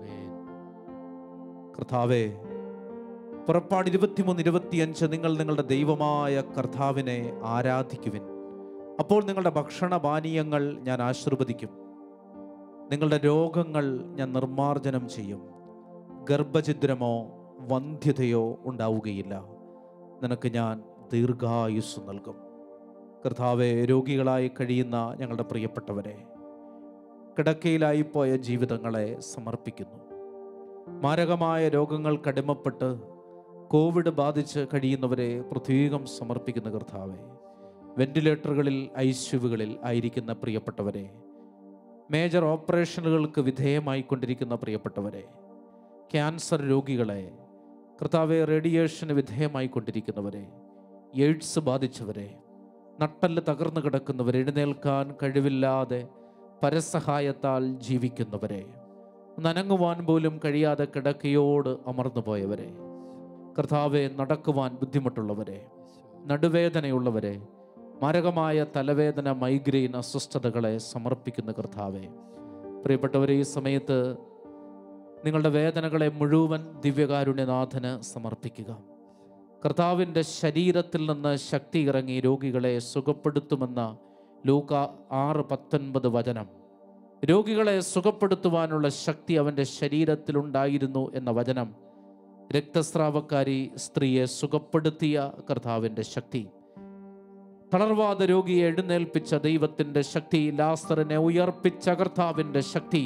കർത്താവേ പുറപ്പാട് ഇരുപത്തിമൂന്ന് ഇരുപത്തിയഞ്ച് നിങ്ങൾ നിങ്ങളുടെ ദൈവമായ കർത്താവിനെ ആരാധിക്കുവിൻ അപ്പോൾ നിങ്ങളുടെ ഭക്ഷണപാനീയങ്ങൾ ഞാൻ ആശീർവദിക്കും നിങ്ങളുടെ രോഗങ്ങൾ ഞാൻ നിർമ്മാർജ്ജനം ചെയ്യും ഗർഭഛിദ്രമോ വന്ധ്യതയോ ഉണ്ടാവുകയില്ല നിനക്ക് ഞാൻ ദീർഘായുസ് നൽകും കർത്താവെ രോഗികളായി കഴിയുന്ന ഞങ്ങളുടെ പ്രിയപ്പെട്ടവരെ കിടക്കയിലായിപ്പോയ ജീവിതങ്ങളെ സമർപ്പിക്കുന്നു മാരകമായ രോഗങ്ങൾക്കടിമപ്പെട്ട് കോവിഡ് ബാധിച്ച് കഴിയുന്നവരെ പ്രത്യേകം സമർപ്പിക്കുന്ന കർത്താവെ വെന്റിലേറ്ററുകളിൽ ഐസ്യുവുകളിൽ ആയിരിക്കുന്ന പ്രിയപ്പെട്ടവരെ മേജർ ഓപ്പറേഷനുകൾക്ക് വിധേയമായിക്കൊണ്ടിരിക്കുന്ന പ്രിയപ്പെട്ടവരെ ക്യാൻസർ രോഗികളെ കർത്താവെ റേഡിയേഷന് വിധേയമായിക്കൊണ്ടിരിക്കുന്നവരെ എയ്ഡ്സ് ബാധിച്ചവരെ നട്ടല് തകർന്നു കിടക്കുന്നവരെ എഴുന്നേൽക്കാൻ കഴിവില്ലാതെ പരസഹായത്താൽ ജീവിക്കുന്നവരെ നനങ്ങുവാൻ പോലും കഴിയാതെ കിടക്കയോട് അമർന്നു പോയവരെ കർത്താവെ നടക്കുവാൻ ബുദ്ധിമുട്ടുള്ളവരെ നടുവേദനയുള്ളവരെ മാരകമായ തലവേദന മൈഗ്രെയിൻ അസ്വസ്ഥതകളെ സമർപ്പിക്കുന്ന കർത്താവെ പ്രിയപ്പെട്ടവരെ ഈ സമയത്ത് നിങ്ങളുടെ വേദനകളെ മുഴുവൻ ദിവ്യകാരുണ്യനാഥന് സമർപ്പിക്കുക കർത്താവിൻ്റെ ശരീരത്തിൽ നിന്ന് ശക്തി ഇറങ്ങി രോഗികളെ സുഖപ്പെടുത്തുമെന്ന ലൂക്ക ആറ് പത്തൊൻപത് വചനം രോഗികളെ സുഖപ്പെടുത്തുവാനുള്ള ശക്തി അവൻ്റെ ശരീരത്തിലുണ്ടായിരുന്നു എന്ന വചനം രക്തസ്രാവക്കാരി സ്ത്രീയെ സുഖപ്പെടുത്തിയ കർത്താവിൻ്റെ ശക്തി തളർവാദ രോഗിയെ എഴുന്നേൽപ്പിച്ച ദൈവത്തിൻ്റെ ശക്തി ലാസ്തറിനെ ഉയർപ്പിച്ച കർത്താവിൻ്റെ ശക്തി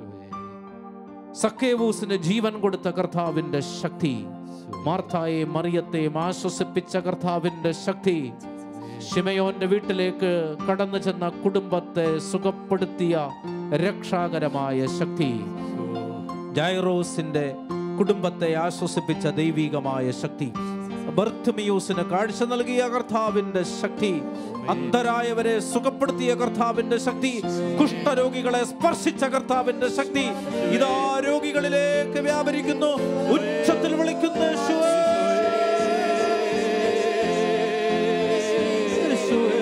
സക്കേവൂസിന് ജീവൻ കൊടുത്ത കർത്താവിൻ്റെ ശക്തി മാർത്തായെ മറിയത്തെയും ആശ്വസിപ്പിച്ച കർത്താവിൻ്റെ ശക്തി ഷിമയോന്റെ വീട്ടിലേക്ക് കടന്നു ചെന്ന കുടുംബത്തെ സുഖപ്പെടുത്തിയ രക്ഷാകരമായ ശക്തി ജൈറോസിന്റെ കുടുംബത്തെ ആശ്വസിപ്പിച്ച ദൈവികമായ ശക്തി ബർത്തമിയൂസിന് കാഴ്ച നൽകിയ കർത്താവിന്റെ ശക്തി അന്ധരായവരെ സുഖപ്പെടുത്തിയ കർത്താവിന്റെ ശക്തി കുഷ്ഠരോഗികളെ സ്പർശിച്ച കർത്താവിന്റെ ശക്തി ഇതാ രോഗികളിലേക്ക് വ്യാപരിക്കുന്നു ഉച്ചത്തിൽ വിളിക്കുന്ന യേശുവേ. യേശുവേ.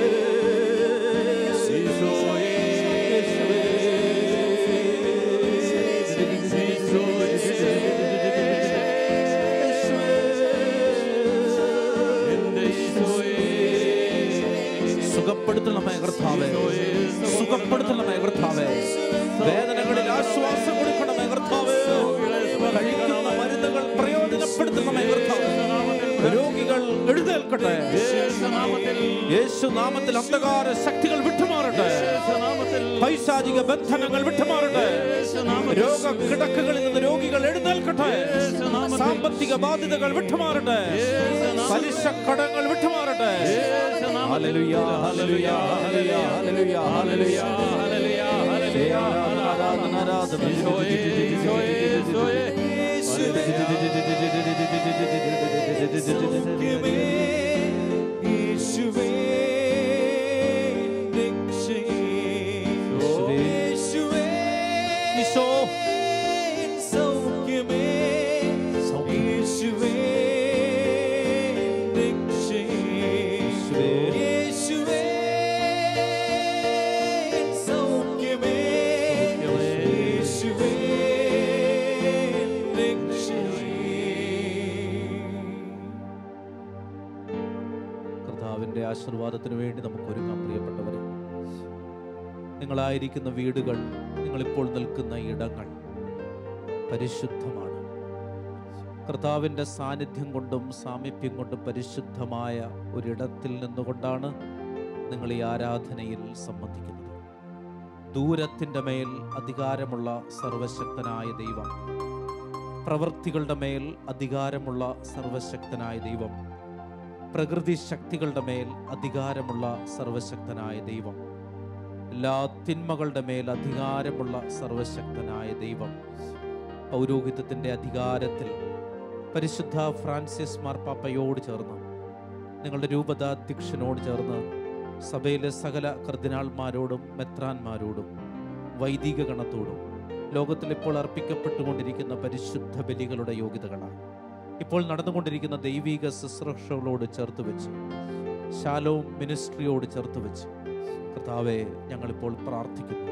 സുഖപ്പെടുത്തണമേ കർത്താവേ സുഖപ്പെടുത്തണമേ കർത്താവേ വേദനകളിൽ ആശ്വാസം കൊടുക്കണമേ കർത്താവേ കഴിക്കുന്ന മരുന്നുകൾ പ്രയോജനപ്പെടുത്തണമേ കർത്താവേ രോഗികൾ എഴുന്നേൽക്കട്ടെ യേശു നാമത്തിൽ അന്ധകാര ശക്തികൾ വിട്ടുമാറട്ടെ പൈശാചിക ബന്ധനങ്ങൾ വിട്ടുമാറട്ടെ രോഗ കിടക്കുകളിൽ നിന്ന് രോഗികൾ എഴുന്നേൽക്കട്ടെ സാമ്പത്തിക ബാധ്യതകൾ വിട്ടുമാറട്ടെ പലിശ കടങ്ങൾ വിട്ടുമാറട്ടെ ഹല്ലേലൂയ ഹല്ലേലൂയ ഹല്ലേലൂയ ഹല്ലേലൂയ ഹല്ലേലൂയ ഹല്ലേലൂയ ആരാധന ആരാധന
യേശുവേ രക്ഷയേ യേശുവേ
ഈശോ
സൗഖ്യമേ യേശുവേ രക്ഷയേ യേശുവേ സൗഖ്യമേ യേശുവേ രക്ഷയേ
കർത്താവിൻ്റെ ആശീർവാദത്തിന് വേണ്ടി നമുക്ക് ഒരുങ്ങാം പ്രിയപ്പെട്ടവരെ നിങ്ങളായിരിക്കുന്ന വീടുകൾ നിങ്ങളിപ്പോൾ നിൽക്കുന്ന ഇടങ്ങൾ പരിശുദ്ധമാണ് കർത്താവിൻ്റെ സാന്നിധ്യം കൊണ്ടും സാമീപ്യം കൊണ്ടും പരിശുദ്ധമായ ഒരിടത്തിൽ നിന്നുകൊണ്ടാണ് നിങ്ങൾ ഈ ആരാധനയിൽ സംബന്ധിക്കുന്നത് ദൂരത്തിൻ്റെ മേൽ അധികാരമുള്ള സർവശക്തനായ ദൈവം പ്രവൃത്തികളുടെ മേൽ അധികാരമുള്ള സർവശക്തനായ ദൈവം പ്രകൃതി ശക്തികളുടെ മേൽ അധികാരമുള്ള സർവശക്തനായ ദൈവം എല്ലാ തിന്മകളുടെ മേൽ അധികാരമുള്ള സർവശക്തനായ ദൈവം പൗരോഹിത്യത്തിൻ്റെ അധികാരത്തിൽ പരിശുദ്ധ ഫ്രാൻസിസ് മാർപ്പാപ്പയോട് ചേർന്ന് നിങ്ങളുടെ രൂപതാധ്യക്ഷനോട് ചേർന്ന് സഭയിലെ സകല കർദിനാൾമാരോടും മെത്രാന്മാരോടും വൈദിക ഗണത്തോടും ലോകത്തിൽ ഇപ്പോൾ അർപ്പിക്കപ്പെട്ടുകൊണ്ടിരിക്കുന്ന പരിശുദ്ധ ബലികളുടെ യോഗ്യതകളാണ് ഇപ്പോൾ നടന്നുകൊണ്ടിരിക്കുന്ന ദൈവിക ശുശ്രൂഷകളോട് ചേർത്ത് വെച്ച് ശാലോം മിനിസ്ട്രിയോട് ചേർത്ത് വെച്ച് കർത്താവെ ഞങ്ങളിപ്പോൾ പ്രാർത്ഥിക്കുന്നു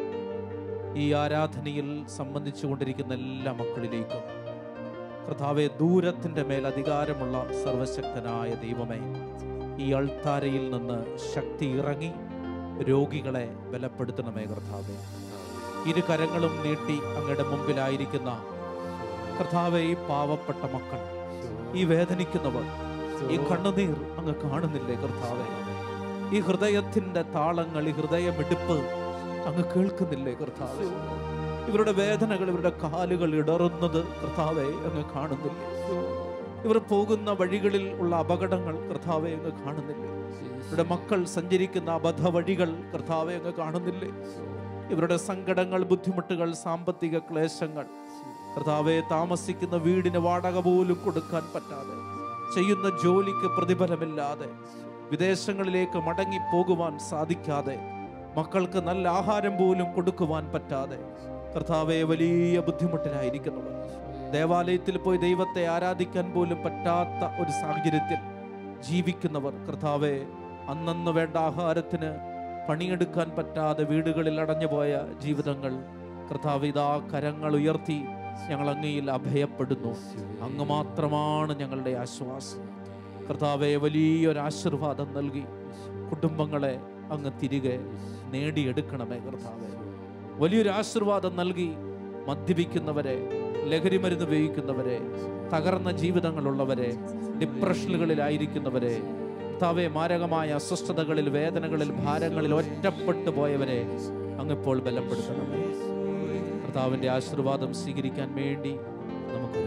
ഈ ആരാധനയിൽ സംബന്ധിച്ചു കൊണ്ടിരിക്കുന്ന എല്ലാ മക്കളിലേക്കും കർത്താവെ ദൂരത്തിൻ്റെ മേൽ അധികാരമുള്ള സർവശക്തനായ ദൈവമേ ഈ അൾത്താരയിൽ നിന്ന് ശക്തി ഇറങ്ങി രോഗികളെ ബലപ്പെടുത്തണമേ കർത്താവെ ഇരു കരങ്ങളും നീട്ടി അങ്ങയുടെ മുമ്പിലായിരിക്കുന്ന കർത്താവെ ഈ പാവപ്പെട്ട മക്കൾ ഈ വേദനിക്കുന്നവർ ഈ കണ്ണുനീർ അങ്ങ് കാണുന്നില്ലേ കർത്താവെ ഈ ഹൃദയത്തിന്റെ താളങ്ങൾ ഈ ഹൃദയമിടിപ്പ് അങ്ങ് കേൾക്കുന്നില്ലേ കർത്താവെ ഇവരുടെ വേദനകൾ ഇവരുടെ കാലുകൾ ഇടറുന്നത് കർത്താവെ അങ്ങ് കാണുന്നില്ലേ ഇവർ പോകുന്ന വഴികളിൽ ഉള്ള അപകടങ്ങൾ കർത്താവെ അങ്ങ് കാണുന്നില്ലേ ഇവരുടെ മക്കൾ സഞ്ചരിക്കുന്ന അബദ്ധ വഴികൾ കർത്താവെ അങ്ങ് കാണുന്നില്ലേ ഇവരുടെ സങ്കടങ്ങൾ ബുദ്ധിമുട്ടുകൾ സാമ്പത്തിക ക്ലേശങ്ങൾ കർത്താവെ താമസിക്കുന്ന വീടിന് വാടക പോലും കൊടുക്കാൻ പറ്റാതെ ചെയ്യുന്ന ജോലിക്ക് പ്രതിഫലമില്ലാതെ വിദേശങ്ങളിലേക്ക് മടങ്ങി പോകുവാൻ സാധിക്കാതെ മക്കൾക്ക് നല്ല ആഹാരം പോലും കൊടുക്കുവാൻ പറ്റാതെ കർത്താവെ വലിയ ബുദ്ധിമുട്ടിലായിരിക്കുന്നവർ ദേവാലയത്തിൽ പോയി ദൈവത്തെ ആരാധിക്കാൻ പോലും പറ്റാത്ത ഒരു സാഹചര്യത്തിൽ ജീവിക്കുന്നവർ കർത്താവെ അന്നന്ന് വേണ്ട ആഹാരത്തിന് പണിയെടുക്കാൻ പറ്റാതെ വീടുകളിൽ അടഞ്ഞുപോയ ജീവിതങ്ങൾ കർത്താവ് ഇതാ കരങ്ങൾ ഉയർത്തി ഞങ്ങൾ അങ്ങയിൽ അഭയപ്പെടുന്നു അങ്ങ് മാത്രമാണ് ഞങ്ങളുടെ ആശ്വാസം കർത്താവെ വലിയൊരു ആശീർവാദം നൽകി കുടുംബങ്ങളെ അങ്ങ് തിരികെ നേടിയെടുക്കണമേ കർത്താവെ വലിയൊരു ആശീർവാദം നൽകി മദ്യപിക്കുന്നവരെ ലഹരി മരുന്ന് ഉപയോഗിക്കുന്നവരെ തകർന്ന ജീവിതങ്ങളുള്ളവരെ ഡിപ്രഷനുകളിലായിരിക്കുന്നവരെ കർത്താവെ മാരകമായ അസ്വസ്ഥതകളിൽ വേദനകളിൽ ഭാരങ്ങളിൽ ഒറ്റപ്പെട്ടു പോയവരെ അങ്ങിപ്പോൾ ബലപ്പെടുത്തണമേ കർത്താവിൻ്റെ ആശീർവാദം സ്വീകരിക്കാൻ വേണ്ടി നമുക്ക്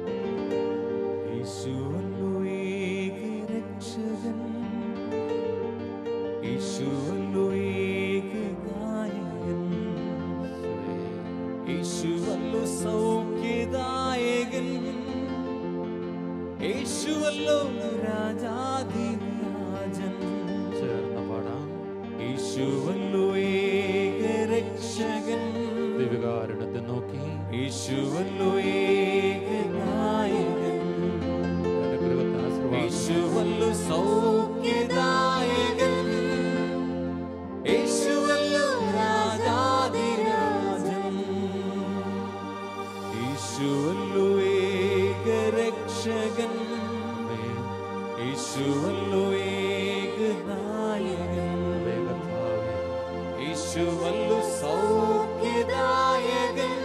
യേശുവല്ലോ ഏകരക്ഷകൻ യേശുവല്ലോ ഏകനായകൻ യേശുവല്ലോ സൗഖ്യദായകൻ യേശു യേശുവല്ലോ രാജാധിരാജൻ
ചേർന്ന് പാടാം
യേശുവല്ലോ ഏകരക്ഷകൻ
ദിവ്യകാരുണ്യത്തെ നോക്കി
യേശുവല്ലോ ഏകനായകൻ
അനുഗ്രഹത്തെ ആശീർവാദം
യേശുവല്ലോ സൗഖ്യദായകൻ യേശുവല്ലോ രാജാധിരാജൻ യേശുവല്ലോ ഏകരക്ഷകൻ യേശുവല്ലോ ഏകനായകൻ യേശുവല്ലോ സൗഖ്യദായകൻ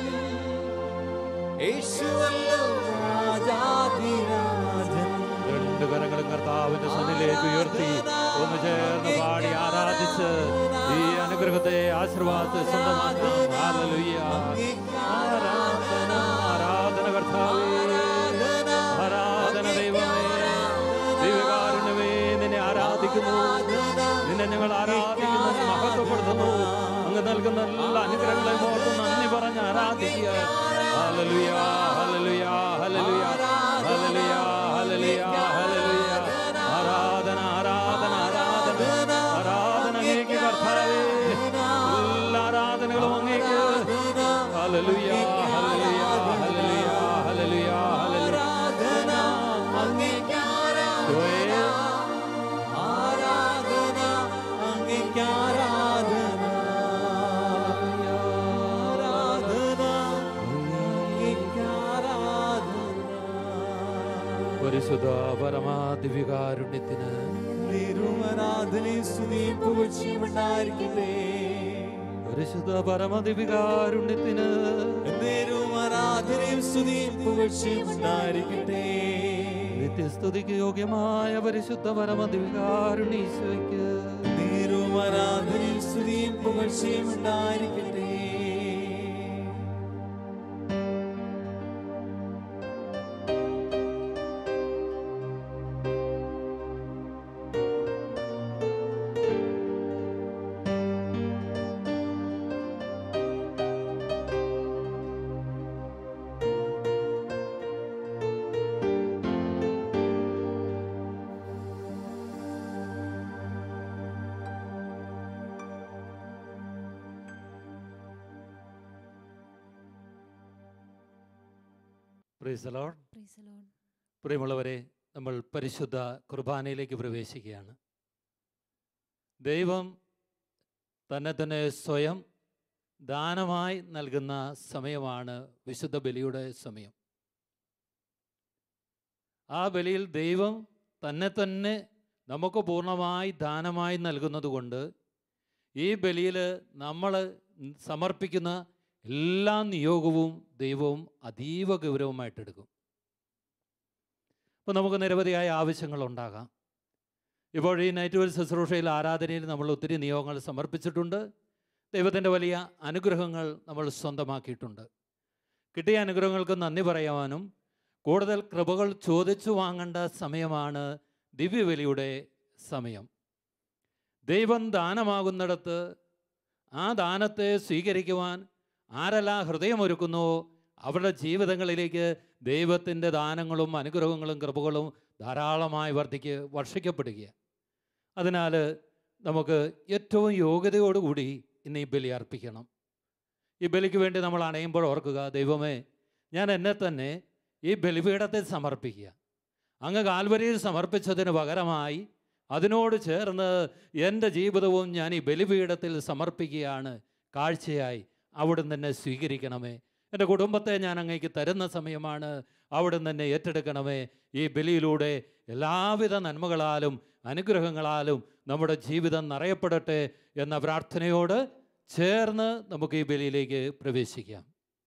യേശുവല്ലോ രാജാധിരാജൻ
രണ്ട് കരങ്ങളും കർത്താവിന്റെ സന്നിലേക്ക് ഉയർത്തി ഒന്ന് ചേർന്ന് പാടി ആരാധിച്ച് ഈ അനുഗ്രഹത്തെ ആശീർവാദത്തെ സ്വന്തമാക്കാം ഹല്ലേലൂയ. ആരാധന ആരാധന കർത്താവേ ആരാധന ദൈവമേ ദൈവകാരുണ്യമേ നിന്നെ ആരാധിക്കുന്നു നിന്നെ ഞങ്ങൾ ആരാധിക്കുന്നു മഹത്വപ്പെടുത്തുന്നു അങ്ങ് നൽകുന്ന എല്ലാ അനുഗ്രഹങ്ങളെയും ഓർത്ത് നന്ദി പറഞ്ഞ് ആരാധിക്കുക ഹല്ലേലൂയ ഹല്ലേലൂയ ഹല്ലേലൂയ ഹല്ലേലൂയ ഹല്ലേലൂയ ഹല്ലേലൂയ ആരാധന ആരാധന ആരാധന ആരാധന അങ്ങേക്ക് കർത്താവേ എല്ലാ ആരാധനകളും അങ്ങേക്ക് ഹല്ലേലൂയ ഹല്ലേലൂയ ഹല്ലേലൂയ ഹല്ലേലൂയ ഹല്ലേലൂയ ദൈവമേ,
ആരാധന അങ്ങേക്ക് ആരാധന ആരാധന അങ്ങേക്ക് ആരാധന
പരിശുദ്ധ പരമാദിവികാരുണ്യത്തിന്
നിരുമരാധനയും സ്തുതിയും പുകഴ്ചയും ഉണ്ടായിരിക്കട്ടെ
പരിശുദ്ധ പരമദിവികാരുണ്യത്തിന്
നിരുമരാധനയും സ്തുതിയും പുകഴ്ചയും ഉണ്ടായിരിക്കട്ടെ
നിത്യസ്തുതിക്ക് യോഗ്യമായ പരിശുദ്ധ പരമദിവികാരുണീശോയ്ക്ക്
നിരുമരാധനയും സ്തുതിയും പുകഴ്ചയും ഉണ്ടായിരിക്കട്ടെ
Praise the Lord.
Praise the Lord.
പ്രിയമുള്ളവരെ നമ്മൾ പരിശുദ്ധ കുർബാനയിലേക്ക് പ്രവേശിക്കുകയാണ് ദൈവം തന്നെ തന്നെ സ്വയം ദാനമായി നൽകുന്ന സമയമാണ് വിശുദ്ധ ബലിയുടെ സമയം ആ ബലിയിൽ ദൈവം തന്നെ തന്നെ നമുക്ക് പൂർണ്ണമായി ദാനമായി നൽകുന്നത് കൊണ്ട് ഈ ബലിയിൽ നമ്മൾ സമർപ്പിക്കുന്ന എല്ലാ നിയോഗവും ദൈവവും അതീവ ഗൗരവമായിട്ടെടുക്കും അപ്പോൾ നമുക്ക് നിരവധിയായ ആവശ്യങ്ങളുണ്ടാകാം ഇപ്പോൾ ഈ നൈറ്റ് വേൽ ശുശ്രൂഷയിൽ ആരാധനയിൽ നമ്മൾ ഒത്തിരി നിയോഗങ്ങൾ സമർപ്പിച്ചിട്ടുണ്ട് ദൈവത്തിൻ്റെ വലിയ അനുഗ്രഹങ്ങൾ നമ്മൾ സ്വന്തമാക്കിയിട്ടുണ്ട് കിട്ടിയ അനുഗ്രഹങ്ങൾക്ക് നന്ദി പറയാനും കൂടുതൽ കൃപകൾ ചോദിച്ചു വാങ്ങേണ്ട സമയമാണ് ദിവ്യബലിയുടെ സമയം ദൈവം ദാനമാകുന്നിടത്ത് ആ ദാനത്തെ സ്വീകരിക്കുവാൻ ആരെല്ലാം ഹൃദയമൊരുക്കുന്നുവോ അവരുടെ ജീവിതങ്ങളിലേക്ക് ദൈവത്തിൻ്റെ ദാനങ്ങളും അനുഗ്രഹങ്ങളും കൃപകളും ധാരാളമായി വർദ്ധിക്ക് വർഷിക്കപ്പെടുക അതിനാൽ നമുക്ക് ഏറ്റവും യോഗ്യതയോടുകൂടി ഇന്ന് ഈ ബലി അർപ്പിക്കണം ഈ ബലിക്ക് വേണ്ടി നമ്മൾ അണയുമ്പോൾ ഓർക്കുക ദൈവമേ ഞാൻ എന്നെ തന്നെ ഈ ബലിപീഠത്തിൽ സമർപ്പിക്കുക അങ്ങ് കാൽവരിയിൽ സമർപ്പിച്ചതിന് പകരമായി അതിനോട് ചേർന്ന് എൻ്റെ ജീവിതവും ഞാൻ ഈ ബലിപീഠത്തിൽ സമർപ്പിക്കുകയാണ് കാഴ്ചയായി അവിടുന്ന് എന്നെ സ്വീകരിക്കണമേ എൻ്റെ കുടുംബത്തെ ഞാൻ അങ്ങേക്ക് തരുന്ന സമയമാണ് അവിടുന്ന് എന്നെ ഏറ്റെടുക്കണമേ ഈ ബലിയിലൂടെ എല്ലാവിധ നന്മകളാലും അനുഗ്രഹങ്ങളാലും നമ്മുടെ ജീവിതം നിറയപ്പെടട്ടെ എന്ന പ്രാർത്ഥനയോട് ചേർന്ന് നമുക്ക് ഈ ബലിയിലേക്ക് പ്രവേശിക്കാം